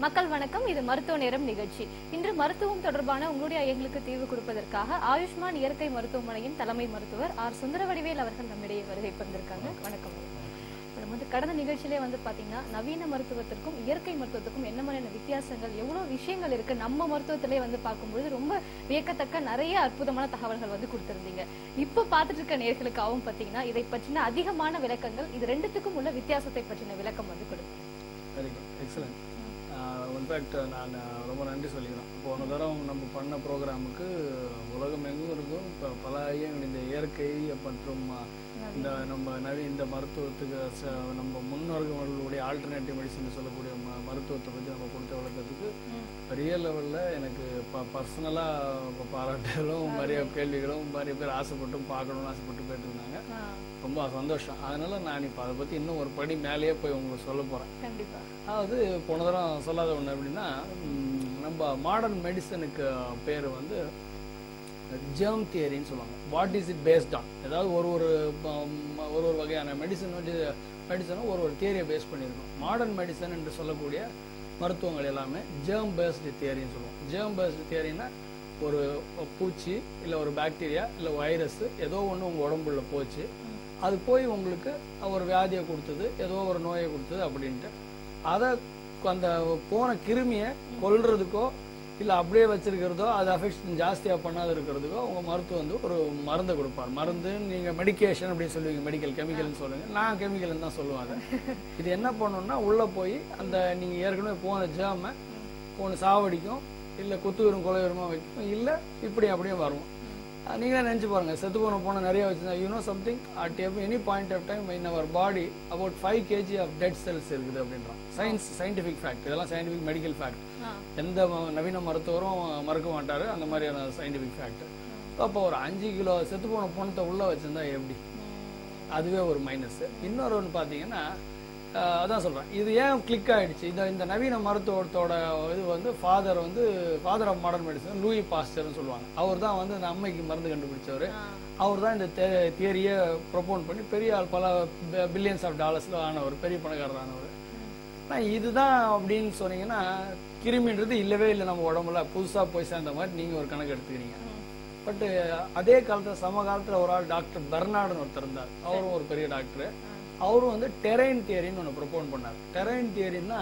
மக்கள் வணக்கம் இது மருத்துவ நேரம் நிகழ்ச்சி இன்று மருத்துவம் தொடர்பான உங்களுடைய ஐயங்களுக்கு தீர்வு கொடுப்பதற்காக ஆயுஷ்மான் இயற்கை மருத்துவமனையின் தலைமை மருத்துவர் ஆர் சுந்தரவடிவேல் அவர்கள் நம்மிடையே வருகை புரிந்திருக்காங்க வணக்கம் நம்ம வந்து கடந்த நிகழ்ச்சியிலே வந்து பாத்தீங்கன்னா நவீன மருத்துவத்திற்கும் இயற்கை மருத்துவத்துக்கும் என்ன மாதிரியான வித்தியாசங்கள் எவ்வளவு விஷயங்கள் இருக்கு நம்ம மருத்துவத்திலே வந்து பார்க்கும்பொழுது ரொம்ப வியக்கத்தக்க நிறைய அற்புதமான தகவல்கள் வந்து கொடுத்திருந்தீங்க இப்ப பார்த்துட்டு இருக்க நேர்களுக்காகவும் பாத்தீங்கன்னா இதை பற்றின அதிகமான விளக்கங்கள் இது ரெண்டுத்துக்கும் உள்ள வித்தியாசத்தை பற்றின விளக்கம் வந்து கொடுங்க வெரி குட் எக்ஸலண்ட் இன்ஃபேக்ட் நான் ரொம்ப நன்றி சொல்லிக்கிறேன் போன தடவை நம்ம பண்ண ப்ரோக்ராமுக்கு உலகம் எங்கும் இருக்கும் இப்போ பல ஐயங்கள் இந்த இயற்கை மற்றும் இந்த நம்ம நவீன இந்த மருத்துவத்துக்கு ச- நம்ம முன்னோர்களுடைய ஆல்டர்னேட்டிவ் மெடிசன் சொல்லக்கூடிய ம மருத்துவத்தை பற்றி நம்ம கொடுத்த விளக்கத்துக்கு பெரிய லெவலில் எனக்கு ப பர்சனலாக பாராட்டுகளும் நிறைய கேள்விகளும் நிறைய பேர் ஆசைப்பட்டும் பார்க்கணும்னு ஆசைப்பட்டு போயிட்டுருந்தாங்க ரொம்ப சந்தோஷம் அதனால நான் இப்போ அதை பற்றி இன்னும் ஒரு படி மேலேயே போய் உங்களுக்கு சொல்ல போகிறேன் கண்டிப்பா அதாவது போன தரம் சொல்லாத ஒன்று அப்படின்னா ம், நம்ம மாடர்ன் மெடிசனுக்கு பேர் வந்து ஜெர்ம் தியரின்னு சொல்லுவாங்க what is it based on ஏதாவது ஒரு ஒரு ம், ஒரு ஒரு வகையான மெடிசன் வந்து மெடிசனும் ஒரு ஒரு தியரியை பேஸ் பண்ணியிருக்கோம் மாடர்ன் மெடிசன் என்று சொல்லக்கூடிய மருத்துவங்கள் எல்லாமே ஜெர்ம் பேஸ்டு தியரின்னு சொல்லுவோம் ஜெர்ம் பேஸ்டு தியரின்னா ஒரு பூச்சி இல்லை ஒரு பாக்டீரியா இல்லை வைரஸ் ஏதோ ஒன்று உங்கள் உடம்புல போச்சு அது போய் உங்களுக்கு ஒரு வியாதியை கொடுத்தது ஏதோ ஒரு நோயை கொடுத்தது அப்படின்ட்டு அதை அந்த போன கிருமியை கொல்றதுக்கோ இல்லை அப்படியே வச்சிருக்கிறதோ அது அஃபெக்ஷன் ஜாஸ்தியாக பண்ணாத இருக்கிறதுக்கோ உங்க மருத்துவம் வந்து ஒரு மருந்தை கொடுப்பார் மருந்து நீங்கள் மெடிகேஷன் அப்படின்னு சொல்லுவீங்க மெடிக்கல் கெமிக்கல்னு சொல்லுவீங்க நான் கெமிக்கல்னு தான் சொல்லுவாங்க இது என்ன பண்ணணும்னா உள்ளே போய் அந்த நீங்கள் ஏற்கனவே போன ஜாமை ஒன்று சாவடிக்கும் இல்லை குத்துவரும் கொலைவருமா வைக்கும் இல்லை இப்படி அப்படியே வரும் அஹ் நீங்களே நினைச்சு பாருங்க செத்து போன போன நிறைய வச்சிருந்தா you know something at any point of time in our body about five KG of dead cells இருக்குது அப்படின்றான் சயின்ஸ் சயின்டிஃபிக் ஃபேக்ட் இதெல்லாம் சயின்டிஃபிக் மெடிக்கல் ஃபேக்ட் எந்த ம- நவீன மருத்துவரும் மறுக்க மாட்டாரு அந்த மாதிரியான சயின்டிஃபிக் ஃபேக்ட் அப்போ ஒரு அஞ்சு கிலோ செத்து போன பணத்தை உள்ள வச்சிருந்தா எப்படி அதுவே ஒரு மைனஸ் இன்னொரு ஒன்று பார்த்தீங்கன்னா அஹ், அதான் சொல்றேன் இது ஏன் கிளிக் ஆயிடுச்சு இந்த இந்த நவீன மருத்துவத்தோட இது வந்து ஃபாதர் வந்து father of modern medicine Louis பாஸ்டர்னு சொல்லுவாங்க அவர் தான் வந்து இந்த அம்மைக்கு மருந்து கண்டுபிடிச்சவர் அவர் தான் இந்த தியரியை ப்ரொபோன் பண்ணி பெரிய ஆள் பல பில்லியன்ஸ் ஆஃப் டாலர்ஸ்ல ஆனவர் பெரிய பணக்காரர் ஆனவர் ஆனால் இதுதான் அப்படின்னு சொன்னீங்கன்னா கிருமின்றது இல்லவே இல்லை நம்ம உடம்புல புதுசா போய் சேர்ந்த மாதிரி நீங்க ஒரு கணக்கு எடுத்துக்கிறீங்க பட் அதே காலத்துல சம காலத்துல ஒரு ஆள் டாக்டர் பெர்னாடுன்னு ஒருத்தர் இருந்தார் அவரும் ஒரு பெரிய டாக்டர் அவரும் வந்து டெரைன் தியரின்னு ஒன்று ப்ரொபோன் பண்ணார் டெரைன் தியரின்னா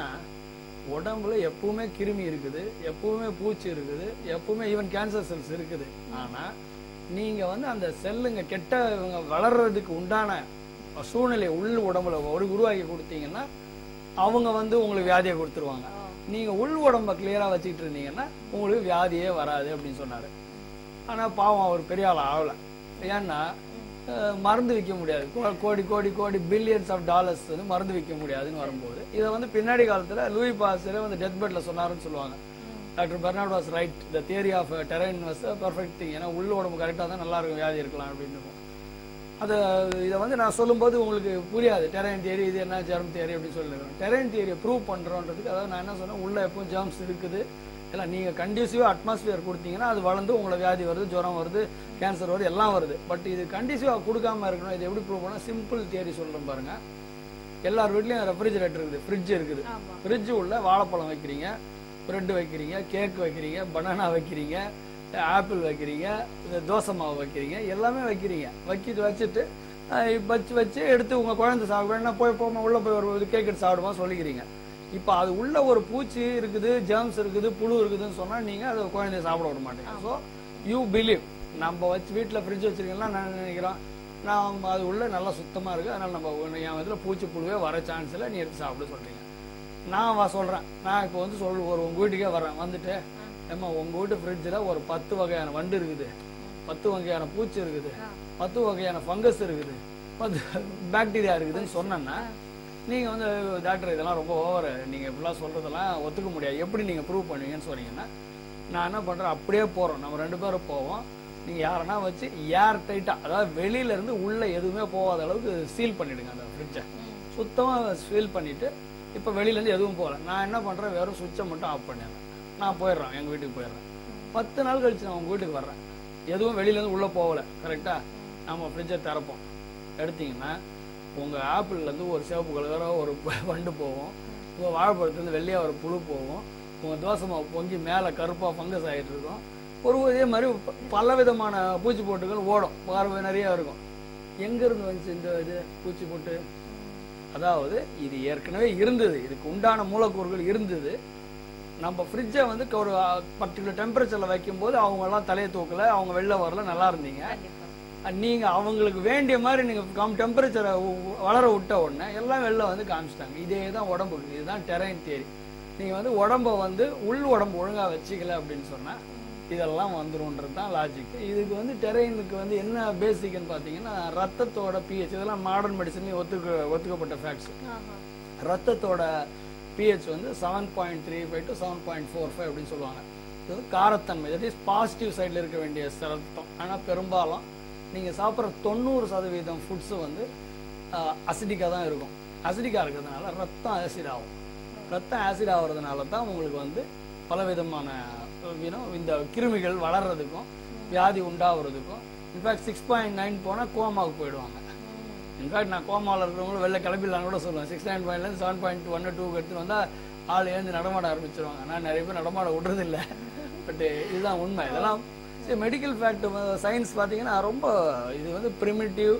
உடம்புல எப்பவுமே கிருமி இருக்குது எப்பவுமே பூச்சி இருக்குது எப்பவுமே ஈவன் கேன்சர் செல்ஸ் இருக்குது ஆனா நீங்க வந்து அந்த செல்லுங்க கெட்ட இவங்க வளர்றதுக்கு உண்டான சூழ்நிலை உள் உடம்புல ஒரு உருவாக்கி கொடுத்தீங்கன்னா அவங்க வந்து உங்களுக்கு வியாதியை கொடுத்துருவாங்க நீங்க உள் உடம்ப கிளியரா வச்சுக்கிட்டு இருந்தீங்கன்னா உங்களுக்கு வியாதியே வராது அப்படின்னு சொன்னாரு ஆனா பாவம் அவர் பெரிய ஆள் ஆகல ஏன்னா அஹ், மருந்து விற்க முடியாது கோ- கோடி கோடி கோடி பில்லியன்ஸ் ஆஃப் டாலர்ஸ் வந்து மருந்து விற்க முடியாதுன்னு வரும்போது இதை வந்து பின்னாடி காலத்துல லூயி பாஸ்டர் வந்து டெத் பெட்ல சொன்னாருன்னு சொல்லுவாங்க doctor Bernard was right the theory of terrain was perfect thing ஏன்னா உள்ள உடம்பு கரெக்டாக தான் நல்லா இருக்கும் வியாதி இருக்கலாம் அப்படின்னு அதை இதை வந்து நான் சொல்லும்போது உங்களுக்கு புரியாது டெரைன் தியரி இது என்ன ஜெர்ம் தியரி அப்படின்னு சொல்லிருக்கேன் டெரைன் தியரியை ப்ரூவ் பண்றோன்றதுக்கு அதாவது நான் என்ன சொன்னேன் உள்ள எப்பவும் ஜெர்ம்ஸ் இருக்குது எல்லாம் நீங்க கண்டிசிவா அட்மாஸ்பியர் கொடுத்தீங்கன்னா அது வளர்ந்து உங்களை வியாதி வருது ஜுரம் வருது கேன்சர் வருது எல்லாம் வருது பட் இது கண்டிசிவா கொடுக்காம இருக்கணும் இது எப்படி ப்ரூவ் பண்ணா சிம்பிள் தியரி சொல்றேன் பாருங்க எல்லார் வீட்லயும் ரெஃப்ரிஜரேட்டர் இருக்குது ஃப்ரிட்ஜ் இருக்குது ஆமா ஃப்ரிட்ஜ் உள்ள வாழைப்பழம் வைக்கிறீங்க பிரெட் வைக்கிறீங்க கேக் வைக்கிறீங்க பனானா வைக்கிறீங்க ஆப்பிள் வைக்கிறீங்க இந்த தோசை மாவு வைக்கிறீங்க எல்லாமே வைக்கிறீங்க வச்சுட்டு வச்சுட்டு அஹ், வச்சு வச்சு எடுத்து உங்க குழந்தை சாப்பிட வேணா போய் போமா உள்ள போய் ஒரு கேக் எடுத்து சாப்பிடுமா சொல்லிக்கிறீங்க இப்போ அது உள்ள ஒரு பூச்சி இருக்குது ஜெர்ம்ஸ் இருக்குது புழு இருக்குதுன்னு சொன்னா நீங்க அதை குழந்தைய சாப்பிட விட மாட்டீங்க ஸோ யூ பிலீவ் நம்ம வச்சு வீட்டில் ஃப்ரிட்ஜ் வச்சிருக்கீங்களா நான் நினைக்கிறோம் நான் அது உள்ள நல்லா சுத்தமா இருக்கு அதனால நம்ம ஒண்ணு என் இதில் பூச்சி புழுவே வர சான்ஸ் இல்லை நீ எடுத்து சாப்பிட சொல்றீங்க நான் வா சொல்றேன் நான் இப்போ வந்து சொல் ஒரு உங்க வீட்டுக்கே வரேன் வந்துட்டு ஏம்மா உங்க வீட்டு ஃப்ரிட்ஜில் ஒரு பத்து வகையான வண்டு இருக்குது பத்து வகையான பூச்சி இருக்குது பத்து வகையான ஃபங்கஸ் இருக்குது பத்து பாக்டீரியா இருக்குதுன்னு சொன்னேன்னா நீங்க வந்து டாக்டர் இதெல்லாம் ரொம்ப ஓவர் நீங்க இப்படிலாம் சொல்றதெல்லாம் ஒத்துக்க முடியாது எப்படி நீங்க ப்ரூவ் பண்ணுவீங்கன்னு சொன்னீங்கன்னா நான் என்ன பண்றேன் அப்படியே போறோம் நம்ம ரெண்டு பேரும் போவோம் நீங்க யாரனா வச்சு ஏர் டைட்டா அதாவது வெளியில இருந்து உள்ள எதுவுமே போகாத அளவுக்கு சீல் பண்ணிடுங்க அந்த ஃப்ரிட்ஜை சுத்தமா சீல் பண்ணிட்டு இப்ப வெளியில இருந்து எதுவும் போகல நான் என்ன பண்றேன் வெறும் சுவிட்சை மட்டும் ஆஃப் பண்ணிடுறேன் நான் போயிடுறேன் எங்க வீட்டுக்கு போயிடுறேன் பத்து நாள் கழிச்சு நான் உங்க வீட்டுக்கு வர்றேன் எதுவும் வெளியில இருந்து உள்ள போகல கரெக்டா நம்ம ஃப்ரிட்ஜை திறப்போம் எடுத்தீங்கன்னா உங்க ஆப்பிள்ல இருந்து ஒரு சிவப்பு கலரோ ஒரு வண்டு போகும் உங்கள் வாழைப்பழத்துலேருந்து வெள்ளையாக ஒரு புழு போகும் உங்கள் தோசை மாவு பொங்கி மேலே கருப்பாக ஃபங்கஸ் ஆகிட்டு இருக்கும் ஒரு இதே மாதிரி ப- பல விதமான பூச்சி போட்டுகள் ஓடும் பார்வை நிறைய இருக்கும் எங்கேருந்து வந்துச்சு இந்த இது பூச்சி போட்டு அதாவது இது ஏற்கனவே இருந்தது இதுக்கு உண்டான மூலக்கூறுகள் இருந்தது நம்ம ஃப்ரிட்ஜை வந்து ஒரு பர்டிகுலர் டெம்பரேச்சரில் வைக்கும்போது அவங்கெல்லாம் தலையை தூக்கல அவங்க வெளில வரல நல்லா இருந்தீங்க கண்டிப்பா நீங்க அவங்களுக்கு வேண்டிய மாதிரி நீங்க கம் டெம்பரேச்சரை வளர விட்ட உடனே எல்லாம் வெளில வந்து காமிச்சிட்டாங்க இதே தான் உடம்புக்கு இதுதான் டெரைன் தேரி நீங்க வந்து உடம்ப வந்து உள் உடம்பு ஒழுங்கா வச்சுக்கல அப்படின்னு சொன்னா இதெல்லாம் வந்துரும்ன்றது தான் லாஜிக் இதுக்கு வந்து டெரைனுக்கு வந்து என்ன பேசிக்னு பார்த்தீங்கன்னா ரத்தத்தோட பிஹெச் இதெல்லாம் மாடர்ன் மெடிசன்லேயும் ஒத்துக்க ஒத்துக்கப்பட்ட ஃபேக்ட்ஸ் ஆஹா. ரத்தத்தோட பிஹெச் வந்து seven point three five to seven point four five அப்படின்னு சொல்லுவாங்க இது வந்து காரத்தன்மை தட் இஸ் பாசிட்டிவ் சைடில் இருக்க வேண்டிய ரத்தம் ஆனால் பெரும்பாலும் நீங்கள் சாப்பிட்ற தொண்ணூறு சதவீதம் ஃபுட்ஸு வந்து அசிடிக்காக தான் இருக்கும் அசிடிக்காக இருக்கிறதுனால ரத்தம் ஆசிட் ஆகும் ரத்தம் ஆசிட் ஆகுறதுனால தான் உங்களுக்கு வந்து பலவிதமான யூனோ இந்த கிருமிகள் வளர்றதுக்கும் வியாதி உண்டாகிறதுக்கும் இன்ஃபேக்ட் சிக்ஸ் பாயிண்ட் நைன் போனால் கோமாவுக்கு போயிடுவாங்க இன்ஃபேக்ட் நான் கோமாவில் இருக்கிறவங்களும் வெளில கிளம்பிடலாம்னு கூட சொல்லுவேன் சிக்ஸ் நைன் பாயிண்ட்லேருந்து செவன் பாயிண்ட் ஒன்று டூ எடுத்துன்னு வந்தால் ஆள் எழுந்து நடமாட ஆரம்பிச்சிருவாங்க நான் நிறைய பேர் நடமாட விடுறதில்ல பட் இதுதான் உண்மை இதெல்லாம் சரி மெடிக்கல் ஃபேக்ட் சயின்ஸ் பார்த்தீங்கன்னா ரொம்ப இது வந்து ப்ரிமிட்டிவ்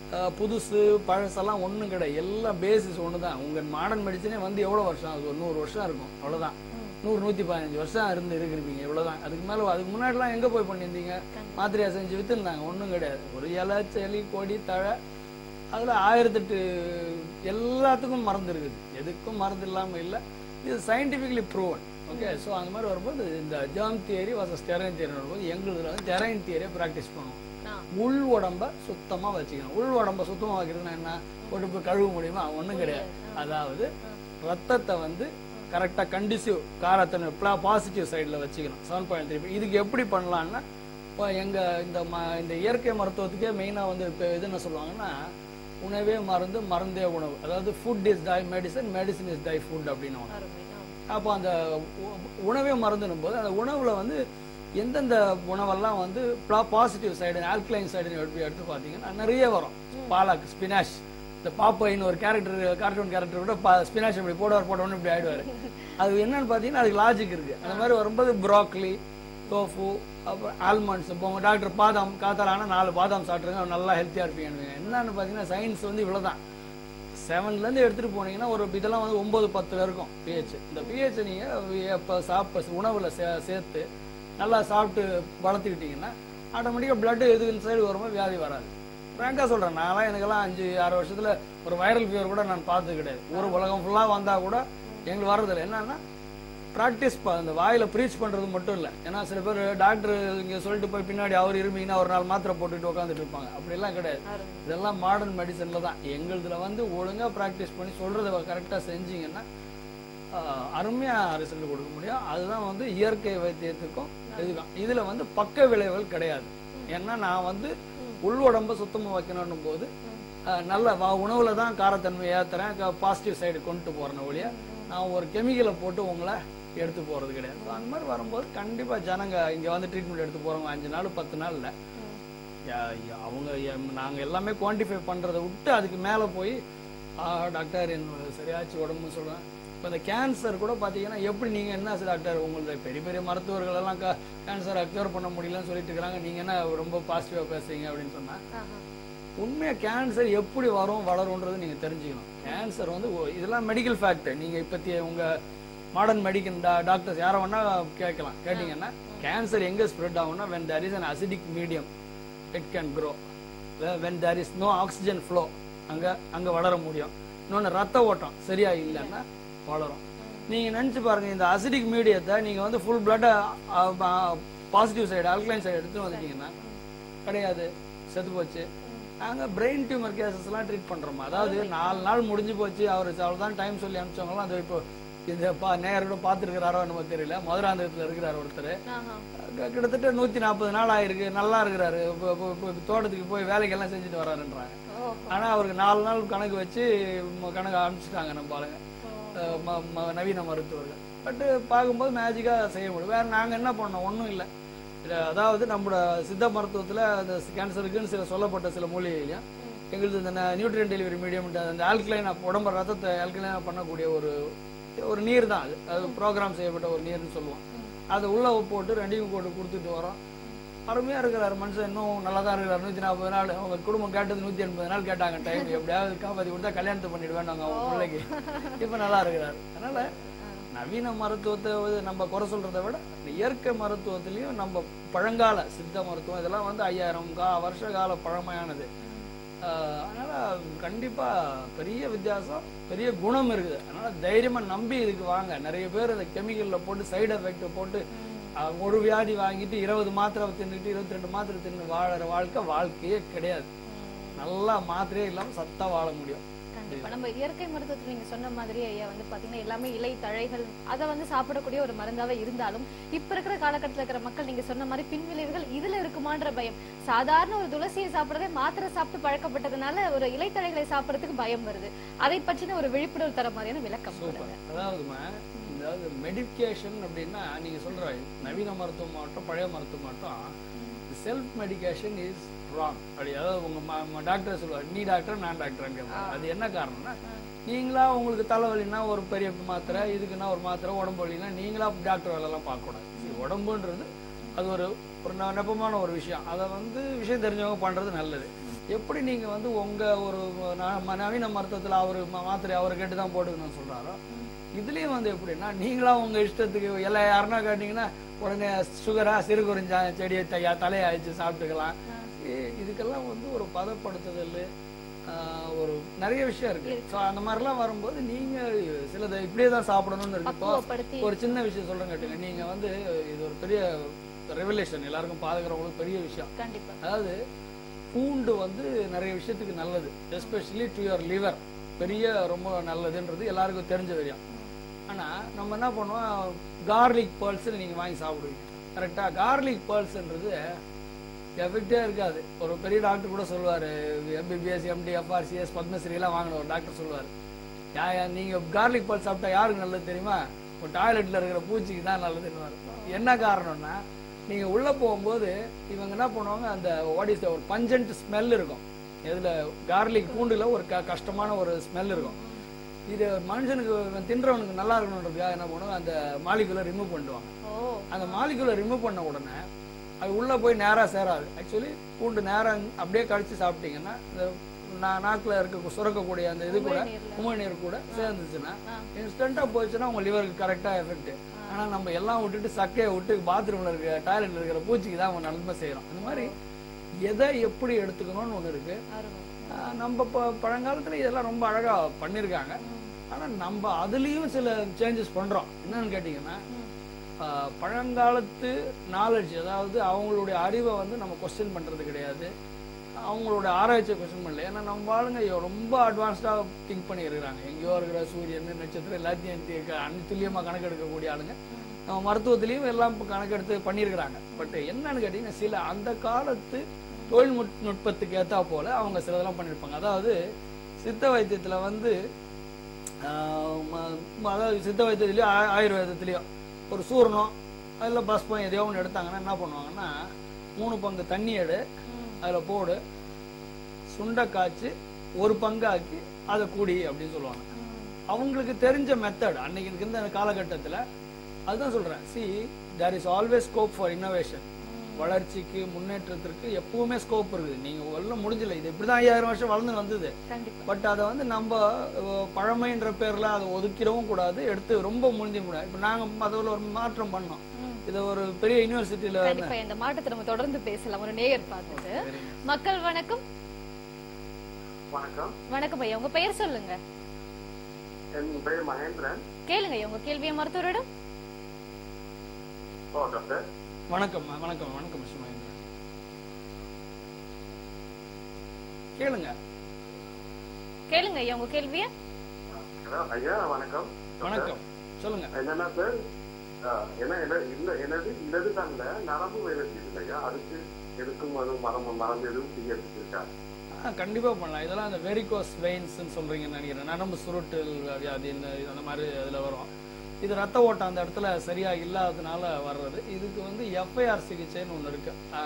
புதுசு பழசெல்லாம் ஒன்றும் கிடையாது எல்லாம் பேசிஸ் ஒன்று தான் உங்கள் மாடர்ன் மெடிசனே வந்து எவ்வளோ வருஷம் ஆகுது ஒரு நூறு வருஷம் இருக்கும் அவ்வளோதான் நூறு நூற்றி பதினஞ்சு வருஷம் இருந்து இருக்கிறீங்க இவ்வளோதான் அதுக்கு மேலே அதுக்கு முன்னாடிலாம் எங்கே போய் பண்ணியிருந்தீங்க மாத்திரையா செஞ்சு விற்றுருந்தாங்க ஒன்றும் கிடையாது ஒரு இலை செளி கொடி தழை அதில் ஆயிரத்தெட்டு எல்லாத்துக்கும் மருந்து இருக்குது எதுக்கும் மருந்து இல்லாமல் இல்லை இது சயின்டிஃபிக்லி ப்ரூவன் ஓகே ஸோ அந்த மாதிரி வரும்போது இந்த germ theory versus terrain theory வரும்போது எங்களுக்கு வந்து டெரைன் தியரியை ப்ராக்டிஸ் பண்ணுவோம் ஆ. உள் உடம்ப சுத்தமாக வச்சுக்கணும் உள் உடம்ப சுத்தமாக வைக்கிறதுனா என்ன போட்டு போய் கழுவ முடியுமா ஒன்றும் கிடையாது அதாவது ரத்தத்தை வந்து கரெக்டாக கண்டிசிவ் காரத்தன்மை பாசிட்டிவ் சைடில் வச்சுக்கணும் செவன் பாயிண்ட் த்ரீ இதுக்கு எப்படி பண்ணலான்னா இப்போ எங்க இந்த ம இந்த இயற்கை மருத்துவத்துக்கே மெயினாக வந்து இப்போ இது என்ன சொல்லுவாங்கன்னா உணவே மருந்து மருந்தே உணவு அதாவது food is thy medicine medicine is thy food அப்படின்னு அருமை ஆ. அப்போ அந்த உ- உணவே மருந்துன்னும் போது அந்த உணவுல வந்து எந்தெந்த உணவெல்லாம் வந்து பாசிட்டிவ் சைடு ஆல்கலைன் சைடுன்னு எடுத்து எடுத்து பார்த்தீங்கன்னா நிறைய வரும் பாலாக் ஸ்பினாஷ் இந்த பாப்பைன்னு ஒரு கேரக்டர் கார்ட்டூன் கேரக்டர் கூட ஸ்பினாஷ் இப்படி போடுவார் போட்டோன்னு இப்படி ஆயிடுவாரு அது என்னன்னு பார்த்தீங்கன்னா அதுக்கு லாஜிக் இருக்கு அந்த மாதிரி வரும்போது ப்ராக்லி டோஃபு அப்புறம் ஆல்மண்ட்ஸ் இப்போ உங்கள் டாக்டர் பாதாம் காத்தாலான நாலு பாதாம் சாப்பிட்ருங்க நல்லா ஹெல்த்தியாக இருப்பீங்க என்னன்னு பார்த்தீங்கன்னா சயின்ஸ் வந்து இவ்வளோதான் செவன்லேருந்து எடுத்துகிட்டு போனீங்கன்னா ஒரு இதெல்லாம் வந்து ஒம்பது பத்தில் இருக்கும் பிஹெச் இந்த பிஹெச் நீங்கள் இப்போ சாப்பிட உணவில் சே சேர்த்து நல்லா சாப்பிட்டு வளர்த்துக்கிட்டீங்கன்னா ஆட்டோமேட்டிக்காக பிளட் எது சைடு வரும்போது வியாதி வராது ஃப்ராங்காக சொல்கிறேன் நான்லாம் எனக்கெல்லாம் அஞ்சு ஆறு வருஷத்தில் ஒரு வைரல் ஃபீவர் கூட நான் பார்த்தது கிடையாது ஒரு உலகம் ஃபுல்லாக வந்தால் கூட எங்களுக்கு வர்றதில்லை என்னன்னா ப்ராக்டிஸ் அந்த வாயில ப்ரீச் பண்றது மட்டும் இல்லை ஏன்னா சில பேர் டாக்டர் இங்க சொல்லிட்டு போய் பின்னாடி அவர் இருமீங்கன்னா ஒரு நாள் மாத்திரை போட்டுட்டு உட்காந்துட்டு இருப்பாங்க அப்படிலாம் கிடையாது அருமை இதெல்லாம் மாடர்ன் மெடிசன்ல தான் எங்களுதுல வந்து ஒழுங்கா ப்ராக்டிஸ் பண்ணி சொல்றத கரெக்டா செஞ்சீங்கன்னா ஆஹ், அருமையா ரிசல்ட் கொடுக்க முடியும் அதுதான் வந்து இயற்கை வைத்தியத்துக்கும் இதுதான் இதுல வந்து பக்க விளைவுகள் கிடையாது ஏன்னா நான் வந்து உள் உடம்ப சுத்தமா வைக்கணும் போது ஆஹ், நல்ல வா- உணவுல தான் காரத்தன்மை ஏத்துறேன் பாசிட்டிவ் சைடு கொண்டு போறேன் ஒழிய நான் ஒரு கெமிக்கலை போட்டு உங்களை எடுத்து போறது கிடையாது So, அந்த மாதிரி வரும்போது கண்டிப்பா ஜனங்க இங்க வந்து ட்ரீட்மெண்ட் எடுத்து போறவங்க அஞ்சு நாள் பத்து நாள்ல யா- யா- அவங்க எம்- நாங்க எல்லாமே குவான்டிஃபை பண்றதை விட்டு அதுக்கு மேல போய் ஆ டாக்டர் என்னோட சரியாச்சு உடம்புன்னு சொல்றேன் இப்போ இந்த கேன்சர் கூட பார்த்தீங்கன்னா எப்படி நீங்க என்ன டாக்டர் உங்களுடைய பெரிய பெரிய மருத்துவர்கள் எல்லாம் கேன்சரை க்யூர் பண்ண முடியலன்னு சொல்லிட்டு இருக்காங்க நீங்க என்ன ரொம்ப பாசிட்டிவா பேசுறீங்க அப்படின்னு சொன்னா ஆஹா. உண்மையா கேன்சர் எப்படி வரும் வளரும்ன்றது நீங்க தெரிஞ்சுக்கணும் கேன்சர் வந்து ஒ- இதெல்லாம் மெடிக்கல் ஃபேக்ட் நீங்க இப்பத்திய உங்க மாடர்ன் மெடிக்கல் டாக்டர்ஸ் யாரை வேணா கேட்கலாம் கேட்டீங்கன்னா கேன்சர் எங்க ஸ்ப்ரெட் ஆகும்னா when there is an acidic medium it can grow when there is no oxygen flow அங்க அங்க வளர முடியும் இன்னொன்னு ரத்த ஓட்டம் சரியா இல்லைன்னா வளரும் நீங்க நினைச்சு பாருங்க இந்த அசிடிக் மீடியத்தை நீங்க வந்து full blood positive side alkaline side எடுத்து வந்துட்டீங்கன்னா கிடையாது செத்து போச்சு நாங்க பிரெயின் டியூமர் கேசஸ் எல்லாம் ட்ரீட் பண்றோம் அதாவது நாலு நாள் முடிஞ்சு போச்சு அவர் அவ்வளவுதான் டைம் சொல்லி அனுப்பிச்சவங்களாம் அது இப்போ இந்த பா நேரோட பார்த்துருக்கிறாரோ நம்ம தெரியல மதுராந்தகத்துல இருக்கிறார் ஒருத்தர் ஆஹா. க- கிட்டத்தட்ட நூத்தி நாற்பது நாள் ஆயிருக்கு நல்லா இருக்கிறாரு இப்போ இப்போ- இப்போ தோட்டத்துக்கு போய் வேலைக்கெல்லாம் செஞ்சுட்டு வராருன்றாங்க ஓ ஆனா அவருக்கு நாலு நாள் கணக்கு வச்சு ம- கணக்கு அனுப்பிச்சிட்டாங்க நம்ம ஆளுங்க அஹ் ம- ம- நவீன மருத்துவர்கள் பட் பார்க்கும்போது மேஜிக்கா செய்ய முடியும் வேற நாங்க என்ன பண்ணோம் ஒண்ணும் இல்லை அதாவது நம்மளோட சித்த மருத்துவத்துல அந்த கேன்சருக்குன்னு சில சொல்லப்பட்ட சில மூலிகைலையும் எங்களுக்கு இந்த நியூட்ரியன் டெலிவரி மீடியம் அந்த ஆல்கலைன் உடம்பு ரத்தத்தை ஆல்கலைனா பண்ணக்கூடிய ஒரு ஒரு நீர் தான் அது அது ப்ரோக்ராம் செய்யப்பட்ட ஒரு நீர்னு சொல்லுவோம் அதை உள்ள போட்டு ரெண்டையும் போட்டு கொடுத்துட்டு வரோம் அருமையா இருக்கிறாரு மனுஷன் இன்னும் நல்லா தான் இருக்கிறார் நூத்தி நாற்பது நாள் அவங்க குடும்பம் கேட்டது நூத்தி எண்பது நாள் கேட்டாங்க டைம் எப்படியாவது காப்பாத்தி கொடுத்தா கல்யாணத்தை பண்ணிடுவேன் நாங்க அவங்க பிள்ளைக்கு இப்ப நல்லா இருக்கிறாரு அதனால நவீன மருத்துவத்தை வந்து நம்ம குறை சொல்றதை விட இந்த இயற்கை மருத்துவத்திலையும் நம்ம பழங்கால சித்த மருத்துவம் இதெல்லாம் வந்து ஐயாயிரம் கா வருஷ கால பழமையானது ஆஹ் அதனால கண்டிப்பா பெரிய வித்தியாசம் பெரிய குணம் இருக்குது அதனால தைரியமா நம்பி இதுக்கு வாங்க நிறைய பேர் இந்த கெமிக்கல்ல போட்டு சைடு எஃபெக்ட் போட்டு ஆஹ் ஒரு வியாதி வாங்கிட்டு இருபது மாத்திரை தின்னுட்டு இருபத்தி ரெண்டு மாத்திரை தின்னு வாழற வாழ்க்கை வாழ்க்கையே கிடையாது நல்லா மாத்திரையே இல்லாம சத்தா வாழ முடியும் கண்டிப்பா நம்ம இயற்கை மருத்துவத்துல நீங்க சொன்ன மாதிரி ஐயா வந்து பாத்தீங்கன்னா எல்லாமே இலை தழைகள் அதை வந்து சாப்பிடக்கூடிய ஒரு மருந்தாவே இருந்தாலும் இப்ப இருக்கிற காலகட்டத்துல இருக்கிற மக்கள் நீங்க சொன்ன மாதிரி பின்விளைவுகள் இதுல இருக்குமான்ற பயம் சாதாரண ஒரு துளசியை சாப்பிடறதே மாத்திரை சாப்பிட்டு பழக்கப்பட்டதுனால ஒரு இலை தழைகளை சாப்பிடறதுக்கு பயம் வருது அதை பற்றின ஒரு விழிப்புணர்வு தர மாதிரியான விளக்கம் சூப்பர் கொடுங்க அதாவதுமா அதாவது மெடிக்கேஷன் அப்படின்னா நீங்க சொல்ற நவீன மருத்துவம் மாவட்டம் பழைய மருத்துவம் மாவட்டம் செல்ஃப் மெடிகேஷன் இஸ் ராங் அப்படி அதாவது உங்க டாக்டர் சொல்லுவார் நீ டாக்டர் நான் டாக்டர் அது என்ன காரணம்னா நீங்களா உங்களுக்கு தலைவலின்னா ஒரு பெரிய மாத்திரை இதுக்குன்னா ஒரு மாத்திரை உடம்பு வலின்னா நீங்களா டாக்டர் வேலைலாம் பார்க்கக்கூடாது சரி, உடம்புன்றது அது ஒரு ஒரு ந- நெப்பமான ஒரு விஷயம் அதை வந்து விஷயம் தெரிஞ்சவங்க பண்றது நல்லது எப்படி நீங்க வந்து உங்க ஒரு ந- நவீன மருத்துவத்துல அவரு ம- மாத்திரை அவர் கேட்டு தான் போட்டுக்கணும்னு சொல்றாரோ இதுலயும் வந்து எப்படின்னா நீங்களா உங்க இஷ்டத்துக்கு எல்லாம் யாருன்னா கேட்டீங்கன்னா உடனே சுகரா சிறு குறிஞ்சா செடியை தையா தலையை அழிச்சு சாப்பிட்டுக்கலாம் இ- இதுக்கெல்லாம் வந்து ஒரு பதப்படுத்துதல் ஆஹ், ஒரு நிறைய விஷயம் இருக்கு ஸோ அந்த மாதிரிலாம் வரும்போது நீங்க சிலதை இப்படியே தான் சாப்பிடணும்னு இருக்கு இப்போ பக்குவப்படுத்தி ஒரு சின்ன விஷயம் சொல்றேன் கேட்டுங்க நீங்க வந்து இது ஒரு பெரிய ரெவலேஷன் எல்லாருக்கும் பாதுகாக்கிறவங்களுக்கு பெரிய விஷயம் கண்டிப்பா அதாவது பூண்டு வந்து நிறைய விஷயத்துக்கு நல்லது எஸ்பெஷலி டு யுவர் லிவர் பெரிய ரொம்ப நல்லதுன்றது எல்லாருக்கும் தெரிஞ்ச விஷயம் ஆனா நம்ம என்ன பண்ணுவோம் கார்லிக் பேர்ல்ஸ் நீங்க வாங்கி சாப்பிடுவீங்க கரெக்டா கார்லிக் பேர்ல்ஸ்ன்றது எஃபெக்டே இருக்காது ஒரு பெரிய டாக்டர் கூட சொல்லுவாரு எம்பிபிஎஸ் எம்டி எஃப்ஆர்சிஎஸ் பத்மஸ்ரீ எல்லாம் வாங்கின ஒரு டாக்டர் சொல்லுவாரு யா யா- நீங்க கார்லிக் பேர்ல் சாப்பிட்டா யாருக்கு நல்லது தெரியுமா ஒரு டாய்லெட்ல இருக்கிற பூச்சிக்கு தான் நல்லதுன்னு என்ன காரணம்னா நீங்க உள்ள போகும்போது இவங்க என்ன பண்ணுவாங்க அந்த வாட் இஸ் ஒரு பஞ்சன்ட் ஸ்மெல் இருக்கும் இதுல கார்லிக் பூண்டுல ஒரு க- கஷ்டமான ஒரு ஸ்மெல் இருக்கும் இது மனுஷனுக்கு இவன் தின்றவனுக்கு நல்லா இருக்கணுன்றதுக்காக என்ன பண்ணுவாங்க அந்த மாலிகுலை ரிமூவ் பண்ணிடுவாங்க ஓ அந்த மாலிகுலை ரிமூவ் பண்ண உடனே அது உள்ள போய் நேரா சேராது ஆக்சுவலி பூண்டு நேரா அப்படியே கடிச்சு சாப்பிட்டீங்கன்னா இந்த நா- நாக்குல இருக்க சுரக்கக்கூடிய அந்த இது கூட உமிழ்நீர்ல. உமிழ்நீர் கூட சேர்ந்துச்சுன்னா ஆ. இன்ஸ்டன்டா போச்சுன்னா உங்க லிவருக்கு கரெக்டா எஃபெக்ட் ஆனா நம்ம எல்லாம் விட்டுட்டு சக்கையை விட்டு பாத்ரூம்ல இருக்க டாய்லெட்ல இருக்கிற பூச்சிக்கு தான் அவங்க நன்மை செய்யறோம் அந்த மாதிரி எதை எப்படி எடுத்துக்கணும்னு ஒண்ணு இருக்கு அருமை ஆஹ் நம்ம ப- பழங்காலத்துல இதெல்லாம் ரொம்ப அழகா பண்ணிருக்காங்க ஆனா நம்ம அதுலயும் சில சேஞ்சஸ் பண்றோம் என்னன்னு கேட்டீங்கன்னா ஆஹ் பழங்காலத்து நாலேஜ் அதாவது அவங்களுடைய அறிவை வந்து நம்ம கொஸ்டின் பண்றது கிடையாது அவங்களோட ஆராய்ச்சியை கொஸ்டின் பண்ணல ஏன்னா நம்ம ஆளுங்க ஐயோ ரொம்ப அட்வான்ஸ்டா திங்க் பண்ணி இருக்கிறாங்க எங்கேயோ இருக்கிற சூரியன் நட்சத்திரம் எல்லாத்தையும் தி- க- அன்னித்துல்லியமா கணக்கெடுக்கக்கூடிய ஆளுங்க நம்ம மருத்துவத்திலையும் எல்லாம் இப்ப கணக்கெடுத்து பண்ணியிருக்கிறாங்க பட் என்னன்னு கேட்டீங்கன்னா சில அந்த காலத்து தொழில்நுட்பத்துக்கு ஏத்தா போல அவங்க சிலதெல்லாம் பண்ணியிருப்பாங்க அதாவது சித்த வைத்தியத்துல வந்து ஆஹ் ம- ம- அதாவது சித்த வைத்தியத்திலயும் ஆ- ஆயுர்வேதத்திலயும் ஒரு சூர்ணம் அதுல பஸ்பம் எதையோ ஒன்று எடுத்தாங்கன்னா என்ன பண்ணுவாங்கன்னா மூணு பங்கு தண்ணி எடு அதுல போடு சுண்டை காய்ச்சி ஒரு பங்கு ஆக்கி அதை கூடி அப்படின்னு சொல்லுவாங்க அவங்களுக்கு தெரிஞ்ச மெத்தட் அன்னைக்கு இருந்த காலகட்டத்துல அதுதான் சொல்றேன் see there is always scope for innovation வளர்ச்சிக்கு முன்னேற்றத்திற்கு எப்பவுமே ஸ்கோப் இருக்குது நீங்க எல்லாம் முடிஞ்சல இது இப்படிதான் ஐயாயிரம் வருஷம் வளர்ந்து வந்தது கண்டிப்பா பட் அதை வந்து நம்ம அஹ், பழமைன்ற பேர்ல அதை ஒதுக்கிடவும் கூடாது எடுத்து ரொம்ப முடிஞ்சிட கூடாது இப்போ நாங்க அதில் ஒரு மாற்றம் பண்ணோம் ம். இதை ஒரு பெரிய யூனிவர்சிட்டியில கண்டிப்பா இந்த மாற்றத்தை நம்ம தொடர்ந்து பேசலாம் ஒரு நேயர் பார்த்துட்டு மக்கள் வணக்கம் வணக்கம் வணக்கம் ஐயா உங்க பெயர் சொல்லுங்க என் பெயர் மகேந்திரன் கேளுங்க ஐயா உங்க கேள்வியை மருத்துவரிடம் ஓ டாக்டர் வணக்கம் வணக்கம் வணக்கம் மிஸ்டர் மகேந்திரன் கேளுங்க கேளுங்க ஐயா உங்க கேள்விய ஹலோ ஐயா வணக்கம் வணக்கம் சொல்லுங்க என்னன்னா சார் ஆ, என்ன என்ன இல்ல எனது இடது கண்ணுல நரம்பு வேலை செய்யுது ஐயா அதுக்கு எதுக்கும் அது மரம் மரம் எதுவும் செய்யறதுக்கு இருக்கா ஆ, கண்டிப்பா பண்ணலாம் இதெல்லாம் அந்த வெரிகோஸ் வெயின்ஸ்னு சொல்றீங்கன்னு நினைக்கிறேன் நரம்பு சுருட்டு வியாதி இந்த அந்த மாதிரி அதுல வரும் இது ரத்த ஓட்டம் அந்த இடத்துல சரியா இல்லாததுனால வர்றது இதுக்கு வந்து எஃப்ஐஆர் சிகிச்சைன்னு ஒன்று இருக்கு ஆ,